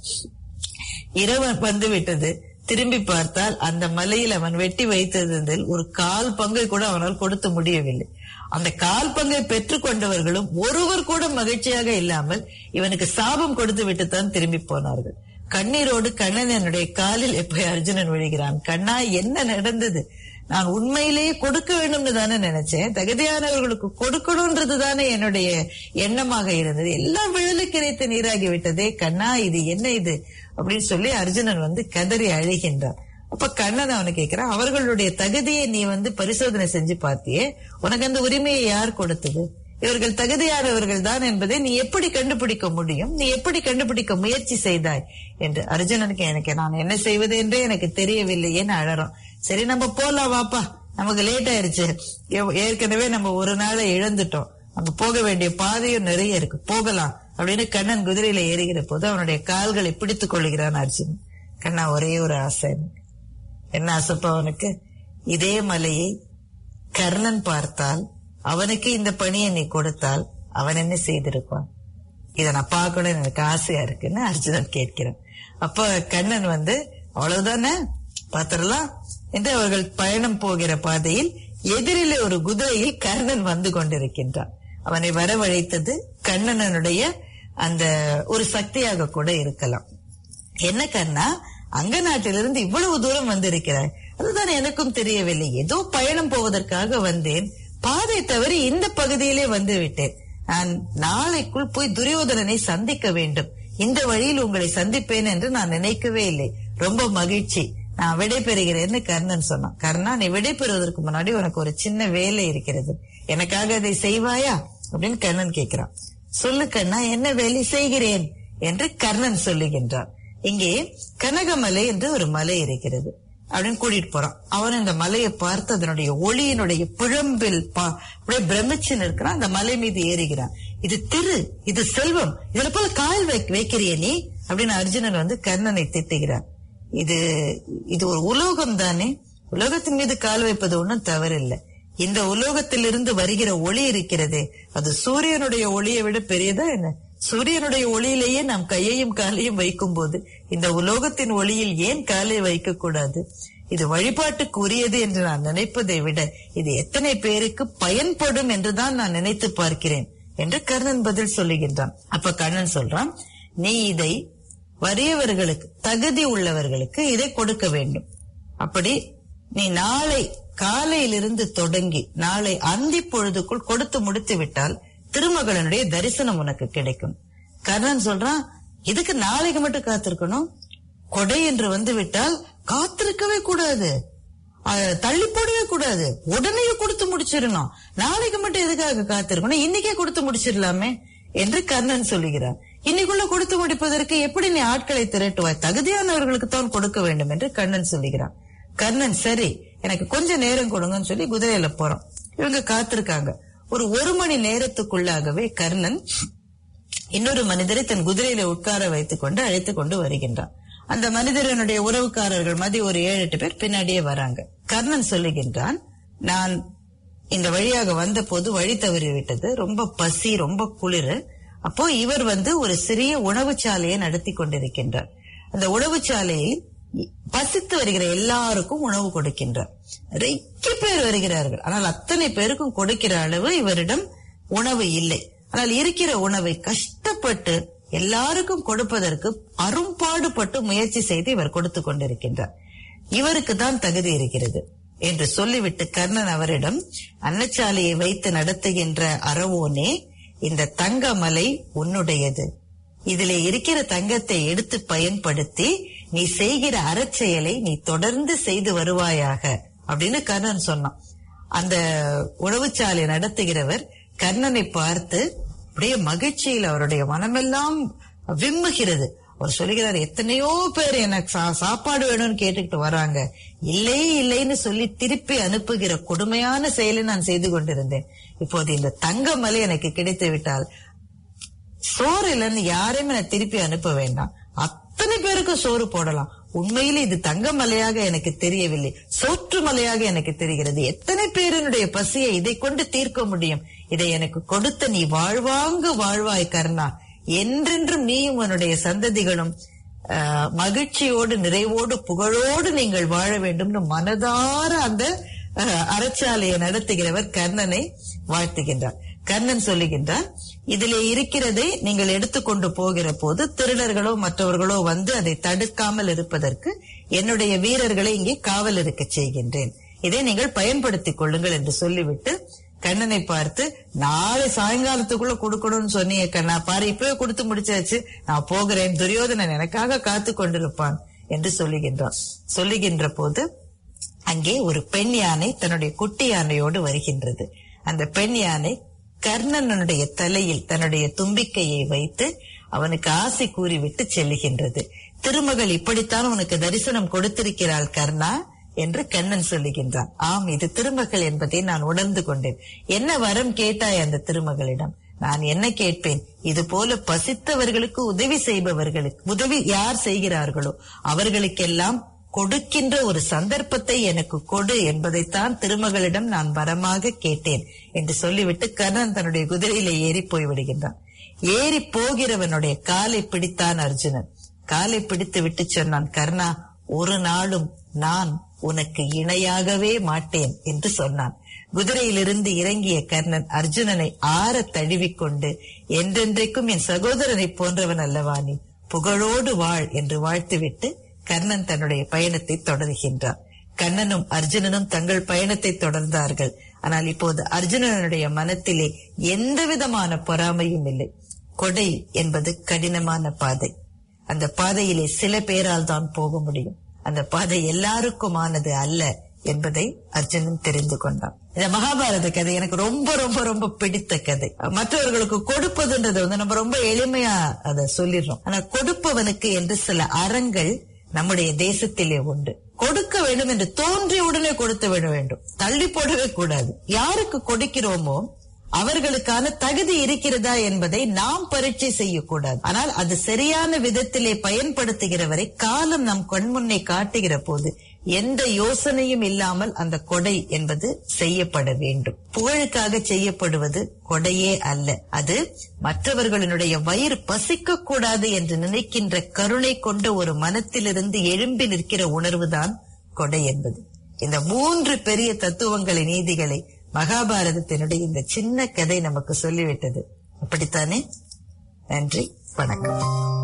இரவு வந்து விட்டது திரும்பி பார்த்தால் அந்த மலையில் அவன் வெட்டி வைத்ததில் ஒரு கால் பங்கை கூட அவனால் கொடுத்து முடியவில்லை அந்த கால் பங்கை பெற்றுக் கொண்டவர்களும் ஒருவர் கூட மகிழ்ச்சியாக இல்லாமல் இவனுக்கு சாபம் கொடுத்து விட்டுத்தான் திரும்பி போனார்கள் கண்ணீரோடு கண்ணன் என்னுடைய காலில் எப்ப அர்ஜுனன் விழுகிறான் கண்ணா என்ன நடந்தது நான் உண்மையிலேயே கொடுக்க வேண்டும்னு தானே நினைச்சேன் தகுதியானவர்களுக்கு கொடுக்கணும்ன்றது தானே என்னுடைய எண்ணமாக இருந்தது எல்லாம் விழலுக்கு இறைத்து நீராகி விட்டதே கண்ணா இது என்ன இது அப்படின்னு சொல்லி அர்ஜுனன் வந்து கதறி அழுகின்றான் அப்ப கண்ணன் அவனை கேட்கிறான் அவர்களுடைய தகுதியை நீ வந்து பரிசோதனை செஞ்சு பார்த்தியே உனக்கு அந்த உரிமையை யார் கொடுத்தது இவர்கள் தகுதியானவர்கள் தான் என்பதை நீ எப்படி கண்டுபிடிக்க முடியும் நீ எப்படி கண்டுபிடிக்க முயற்சி செய்தாய் என்று அர்ஜுனனுக்கு எனக்கு நான் என்ன செய்வது என்றே எனக்கு தெரியவில்லையேன்னு அழறோம் சரி நம்ம போலாம் வாப்பா நமக்கு லேட் ஆயிருச்சு ஏ- ஏற்கனவே நம்ம ஒரு நாளை இழந்துட்டோம் அங்க போக வேண்டிய பாதையும் நிறைய இருக்கு போகலாம் அப்படின்னு கண்ணன் குதிரையில ஏறுகிற போது அவனுடைய கால்களை பிடித்துக் கொள்கிறான் அர்ஜுன் கண்ணா ஒரே ஒரு ஆசை என்ன ஆசைப்பா அவனுக்கு இதே மலையை கர்ணன் பார்த்தால் அவனுக்கு இந்த பணியை நீ கொடுத்தால் அவன் என்ன செய்திருப்பான் இத நான் பார்க்கணும் எனக்கு ஆசையா இருக்குன்னு அர்ஜுனன் கேட்கிறான் அப்ப கண்ணன் வந்து அவ்வளவுதானே பாத்திரலாம் என்று அவர்கள் பயணம் போகிற பாதையில் எதிரிலே ஒரு குதிரையில் கர்ணன் வந்து கொண்டிருக்கின்றான் அவனை வரவழைத்தது கண்ணனனுடைய அந்த ஒரு சக்தியாக கூட இருக்கலாம் என்ன கண்ணா அங்க நாட்டிலிருந்து இவ்வளவு தூரம் வந்திருக்கிறாய் அதுதான் எனக்கும் தெரியவில்லை ஏதோ பயணம் போவதற்காக வந்தேன் பாதை தவறி இந்த பகுதியிலே வந்து விட்டேன் நான் நாளைக்குள் போய் துரியோதனனை சந்திக்க வேண்டும் இந்த வழியில் உங்களை சந்திப்பேன் என்று நான் நினைக்கவே இல்லை ரொம்ப மகிழ்ச்சி நான் விடைபெறுகிறேன்னு கர்ணன் சொன்னான் கர்ணா நீ விடைபெறுவதற்கு முன்னாடி உனக்கு ஒரு சின்ன வேலை இருக்கிறது எனக்காக அதை செய்வாயா அப்படின்னு கர்ணன் கேட்கிறான் சொல்லு கண்ணா என்ன வேலை செய்கிறேன் என்று கர்ணன் சொல்லுகின்றான் இங்கே கனகமலை என்று ஒரு மலை இருக்கிறது அப்படின்னு கூட்டிட்டு போறான் அவன் இந்த மலையை பார்த்து அதனுடைய ஒளியினுடைய பிழம்பில் பா- அப்படியே பிரமிச்சு நிற்கிறான் அந்த மலை மீது ஏறுகிறான் இது திரு இது செல்வம் இதுல போல கால் வைக்க வைக்கிறிய நீ அப்படின்னு அர்ஜுனன் வந்து கர்ணனை திட்டுகிறான் இது இது ஒரு உலோகம் தானே உலோகத்தின் மீது கால் வைப்பது ஒன்றும் தவறில்லை இந்த உலோகத்திலிருந்து வருகிற ஒளி இருக்கிறதே அது சூரியனுடைய ஒளியை விட பெரியதா என்ன சூரியனுடைய ஒளியிலேயே நாம் கையையும் காலையும் வைக்கும் போது இந்த உலோகத்தின் ஒளியில் ஏன் காலை வைக்க கூடாது இது வழிபாட்டுக்கு உரியது என்று நான் நினைப்பதை விட இது எத்தனை பேருக்கு பயன்படும் என்றுதான் நான் நினைத்து பார்க்கிறேன் என்று கர்ணன் பதில் சொல்லுகின்றான் அப்ப கர்ணன் சொல்றான் நீ இதை வறியவர்களுக்கு தகுதி உள்ளவர்களுக்கு இதை கொடுக்க வேண்டும் அப்படி நீ நாளை காலையிலிருந்து தொடங்கி நாளை அந்தி பொழுதுக்குள் கொடுத்து முடித்து விட்டால் திருமகளனுடைய தரிசனம் உனக்கு கிடைக்கும் கர்ணன் சொல்றான் இதுக்கு நாளைக்கு மட்டும் காத்திருக்கணும் கொடை என்று வந்து விட்டால் காத்திருக்கவே கூடாது அஹ், தள்ளி போடவே கூடாது உடனே கொடுத்து முடிச்சிடணும் நாளைக்கு மட்டும் எதுக்காக காத்திருக்கணும் இன்னைக்கே கொடுத்து முடிச்சிடலாமே என்று கர்ணன் சொல்லுகிறார் இன்னைக்குள்ள கொடுத்து முடிப்பதற்கு எப்படி நீ ஆட்களை திரட்டுவாய் தகுதியானவர்களுக்கு தான் கொடுக்க வேண்டும் என்று கர்ணன் சொல்லுகிறான் கர்ணன் சரி எனக்கு கொஞ்ச நேரம் கொடுங்கன்னு சொல்லி குதிரையில போறோம் இவங்க காத்திருக்காங்க ஒரு ஒரு மணி நேரத்துக்குள்ளாகவே கர்ணன் இன்னொரு மனிதரை தன் குதிரையில உட்கார வைத்துக் கொண்டு அழைத்துக் கொண்டு வருகின்றான் அந்த மனிதரனுடைய உறவுக்காரர்கள் மதி ஒரு ஏழு எட்டு பேர் பின்னாடியே வராங்க கர்ணன் சொல்லுகின்றான் நான் இந்த வழியாக வந்த போது வழி தவறி விட்டது ரொம்ப பசி ரொம்ப குளிர் அப்போ இவர் வந்து ஒரு சிறிய உணவுச்சாலையை நடத்தி கொண்டிருக்கின்றார் அந்த உணவுச்சாலையில் பசித்து வருகிற எல்லாருக்கும் உணவு கொடுக்கின்றார் நிறைய பேர் வருகிறார்கள் ஆனால் அத்தனை பேருக்கும் கொடுக்கிற அளவு இவரிடம் உணவு இல்லை ஆனால் இருக்கிற உணவை கஷ்டப்பட்டு எல்லாருக்கும் கொடுப்பதற்கு அரும்பாடுபட்டு முயற்சி செய்து இவர் கொடுத்து கொண்டிருக்கின்றார் இவருக்கு தான் தகுதி இருக்கிறது என்று சொல்லிவிட்டு கர்ணன் அவரிடம் அன்னச்சாலையை வைத்து நடத்துகின்ற அறவோனே இந்த தங்கமலை உன்னுடையது இதிலே இருக்கிற தங்கத்தை எடுத்து பயன்படுத்தி நீ செய்கிற அறச்செயலை நீ தொடர்ந்து செய்து வருவாயாக அப்படின்னு கர்ணன் சொன்னான் அந்த உணவுச்சாலை நடத்துகிறவர் கர்ணனை பார்த்து அப்படியே மகிழ்ச்சியில் அவருடைய மனமெல்லாம் விம்முகிறது அவர் சொல்லுகிறார் எத்தனையோ பேர் எனக்கு சா- சாப்பாடு வேணும்னு கேட்டுக்கிட்டு வராங்க இல்லை இல்லைன்னு சொல்லி திருப்பி அனுப்புகிற கொடுமையான செயலை நான் செய்து கொண்டிருந்தேன் இப்போது இந்த தங்கமலை எனக்கு கிடைத்து விட்டால் சோறு இல்லைன்னு யாரையுமே நான் திருப்பி அனுப்ப வேண்டாம் அத்தனை பேருக்கு சோறு போடலாம் உண்மையிலே இது தங்க மலையாக எனக்கு தெரியவில்லை சோற்று மலையாக எனக்கு தெரிகிறது எத்தனை பேரினுடைய பசியை இதை கொண்டு தீர்க்க முடியும் இதை எனக்கு கொடுத்த நீ வாழ்வாங்கு வாழ்வாய் கர்ணா என்றென்றும் நீயும் உன்னுடைய சந்ததிகளும் ஆஹ், மகிழ்ச்சியோடு நிறைவோடு புகழோடு நீங்கள் வாழ வேண்டும்னு மனதார அந்த ஆஹ், அறச்சாலையை நடத்துகிறவர் கர்ணனை வாழ்த்துகின்றார் கர்ணன் சொல்லுகின்றார் இதிலே இருக்கிறதை நீங்கள் எடுத்துக்கொண்டு போகிற போது திருடர்களோ மற்றவர்களோ வந்து அதை தடுக்காமல் இருப்பதற்கு என்னுடைய வீரர்களை இங்கே காவல் இருக்க செய்கின்றேன் இதை நீங்கள் பயன்படுத்திக் கொள்ளுங்கள் என்று சொல்லிவிட்டு கண்ணனை பார்த்து நாளை சாயங்காலத்துக்குள்ள கொடுக்கணும்னு சொன்னீங்க கண்ணா பாரு இப்பவே கொடுத்து முடிச்சாச்சு நான் போகிறேன் துரியோதனன் எனக்காக காத்து கொண்டிருப்பான் என்று சொல்லுகின்றான் சொல்லுகின்ற போது அங்கே ஒரு பெண் யானை தன்னுடைய குட்டி யானையோடு வருகின்றது அந்த பெண் யானை கர்ணனுடைய தலையில் தன்னுடைய தும்பிக்கையை வைத்து அவனுக்கு ஆசை கூறிவிட்டு செல்லுகின்றது திருமகள் இப்படித்தான் உனக்கு தரிசனம் கொடுத்திருக்கிறாள் கர்ணா என்று கண்ணன் சொல்லுகின்றான் ஆம் இது திருமகள் என்பதை நான் உணர்ந்து கொண்டேன் என்ன வரம் கேட்டாய் அந்த திருமகளிடம் நான் என்ன கேட்பேன் இது போல பசித்தவர்களுக்கு உதவி செய்பவர்களுக்கு உதவி யார் செய்கிறார்களோ அவர்களுக்கெல்லாம் கொடுக்கின்ற ஒரு சந்தர்ப்பத்தை எனக்கு கொடு என்பதைத்தான் திருமகளிடம் நான் வரமாக கேட்டேன் என்று சொல்லிவிட்டு கர்ணன் தன்னுடைய குதிரையில ஏறி போய் விடுகின்றான் ஏறி போகிறவனுடைய காலை பிடித்தான் அர்ஜுனன் காலை பிடித்து விட்டு சொன்னான் கர்ணா ஒரு நாளும் நான் உனக்கு இணையாகவே மாட்டேன் என்று சொன்னான் குதிரையிலிருந்து இறங்கிய கர்ணன் அர்ஜுனனை ஆற தழுவிக்கொண்டு என்றென்றைக்கும் என் சகோதரனை போன்றவன் அல்லவா நீ புகழோடு வாழ் என்று வாழ்த்துவிட்டு கர்ணன் தன்னுடைய பயணத்தை தொடர்கின்றார் கண்ணனும் அர்ஜுனனும் தங்கள் பயணத்தை தொடர்ந்தார்கள் ஆனால் இப்போது அர்ஜுனனுடைய மனத்திலே எந்த விதமான பொறாமையும் இல்லை கொடை என்பது கடினமான பாதை அந்த பாதையிலே சில பேரால் தான் போக முடியும் அந்த பாதை எல்லாருக்குமானது அல்ல என்பதை அர்ஜுனன் தெரிந்து கொண்டான் இந்த மகாபாரத கதை எனக்கு ரொம்ப ரொம்ப ரொம்ப பிடித்த கதை மற்றவர்களுக்கு கொடுப்பதுன்றது வந்து நம்ம ரொம்ப எளிமையா அதை சொல்லிடுறோம் ஆனா கொடுப்பவனுக்கு என்று சில அறங்கள் நம்முடைய தேசத்திலே உண்டு கொடுக்க வேண்டும் என்று தோன்றிய உடனே கொடுத்து விட வேண்டும் தள்ளி போடவே கூடாது யாருக்கு கொடுக்கிறோமோ அவர்களுக்கான தகுதி இருக்கிறதா என்பதை நாம் பரீட்சை செய்யக்கூடாது ஆனால் அது சரியான விதத்திலே பயன்படுத்துகிறவரை காலம் நம் கண்முன்னே காட்டுகிற போது எந்த யோசனையும் இல்லாமல் அந்த கொடை என்பது செய்யப்பட வேண்டும் புகழுக்காக செய்யப்படுவது கொடையே அல்ல அது மற்றவர்களினுடைய வயிறு பசிக்க கூடாது என்று நினைக்கின்ற கருணை கொண்ட ஒரு மனத்திலிருந்து எழும்பி நிற்கிற உணர்வுதான் கொடை என்பது இந்த மூன்று பெரிய தத்துவங்களை நீதிகளை மகாபாரதத்தினுடைய இந்த சின்ன கதை நமக்கு சொல்லிவிட்டது அப்படித்தானே நன்றி வணக்கம்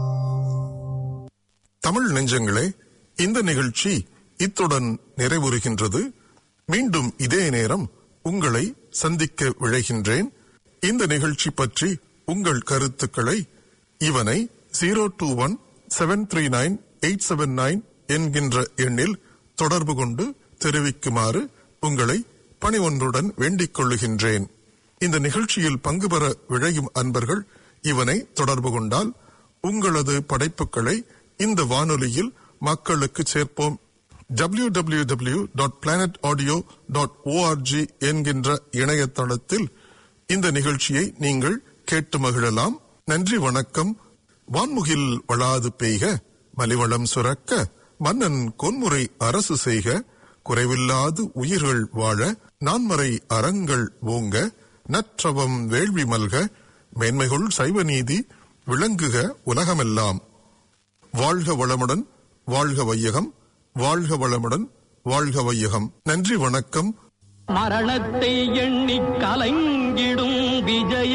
தமிழ் நெஞ்சங்களே இந்த நிகழ்ச்சி இத்துடன் நிறைவுறுகின்றது மீண்டும் இதே நேரம் உங்களை சந்திக்க விழைகின்றேன் இந்த நிகழ்ச்சி பற்றி உங்கள் கருத்துக்களை இவனை zero two one seven three nine eight seven nine என்கின்ற எண்ணில் தொடர்பு கொண்டு தெரிவிக்குமாறு உங்களை பணிவொன்றுடன் வேண்டிக் கொள்ளுகின்றேன் இந்த நிகழ்ச்சியில் பங்கு பெற விழையும் அன்பர்கள் இவனை தொடர்பு கொண்டால் உங்களது படைப்புகளை இந்த வானொலியில் மக்களுக்கு சேர்ப்போம் W W W dot planet audio dot O R G என்கின்ற இணையதளத்தில் இந்த நிகழ்ச்சியை நீங்கள் கேட்டு மகிழலாம் நன்றி வணக்கம் வான்முகில் வளாது பெய்க மலிவளம் சுரக்க மன்னன் கொன்முறை அரசு செய்க குறைவில்லாது உயிர்கள் வாழ நான்மறை அறங்கள் ஓங்க நற்றவம் வேள்வி மல்க மேன்மைகள் சைவ நீதி விளங்குக உலகமெல்லாம் வாழ்க வளமுடன் வாழ்க வையகம் வாழ்க வளமுடன் வாழ்க வையகம் நன்றி வணக்கம் மரணத்தை எண்ணி கலங்கிடும் விஜய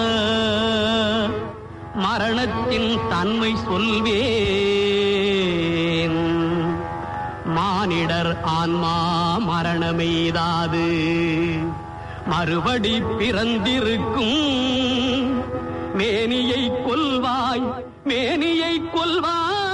மரணத்தின் தன்மை சொல்வேன் மானிடர் ஆன்மா மரணமெய்தாது மறுபடி பிறந்திருக்கும் மேனியை கொல்வாய் மேனியை கொல்வாய்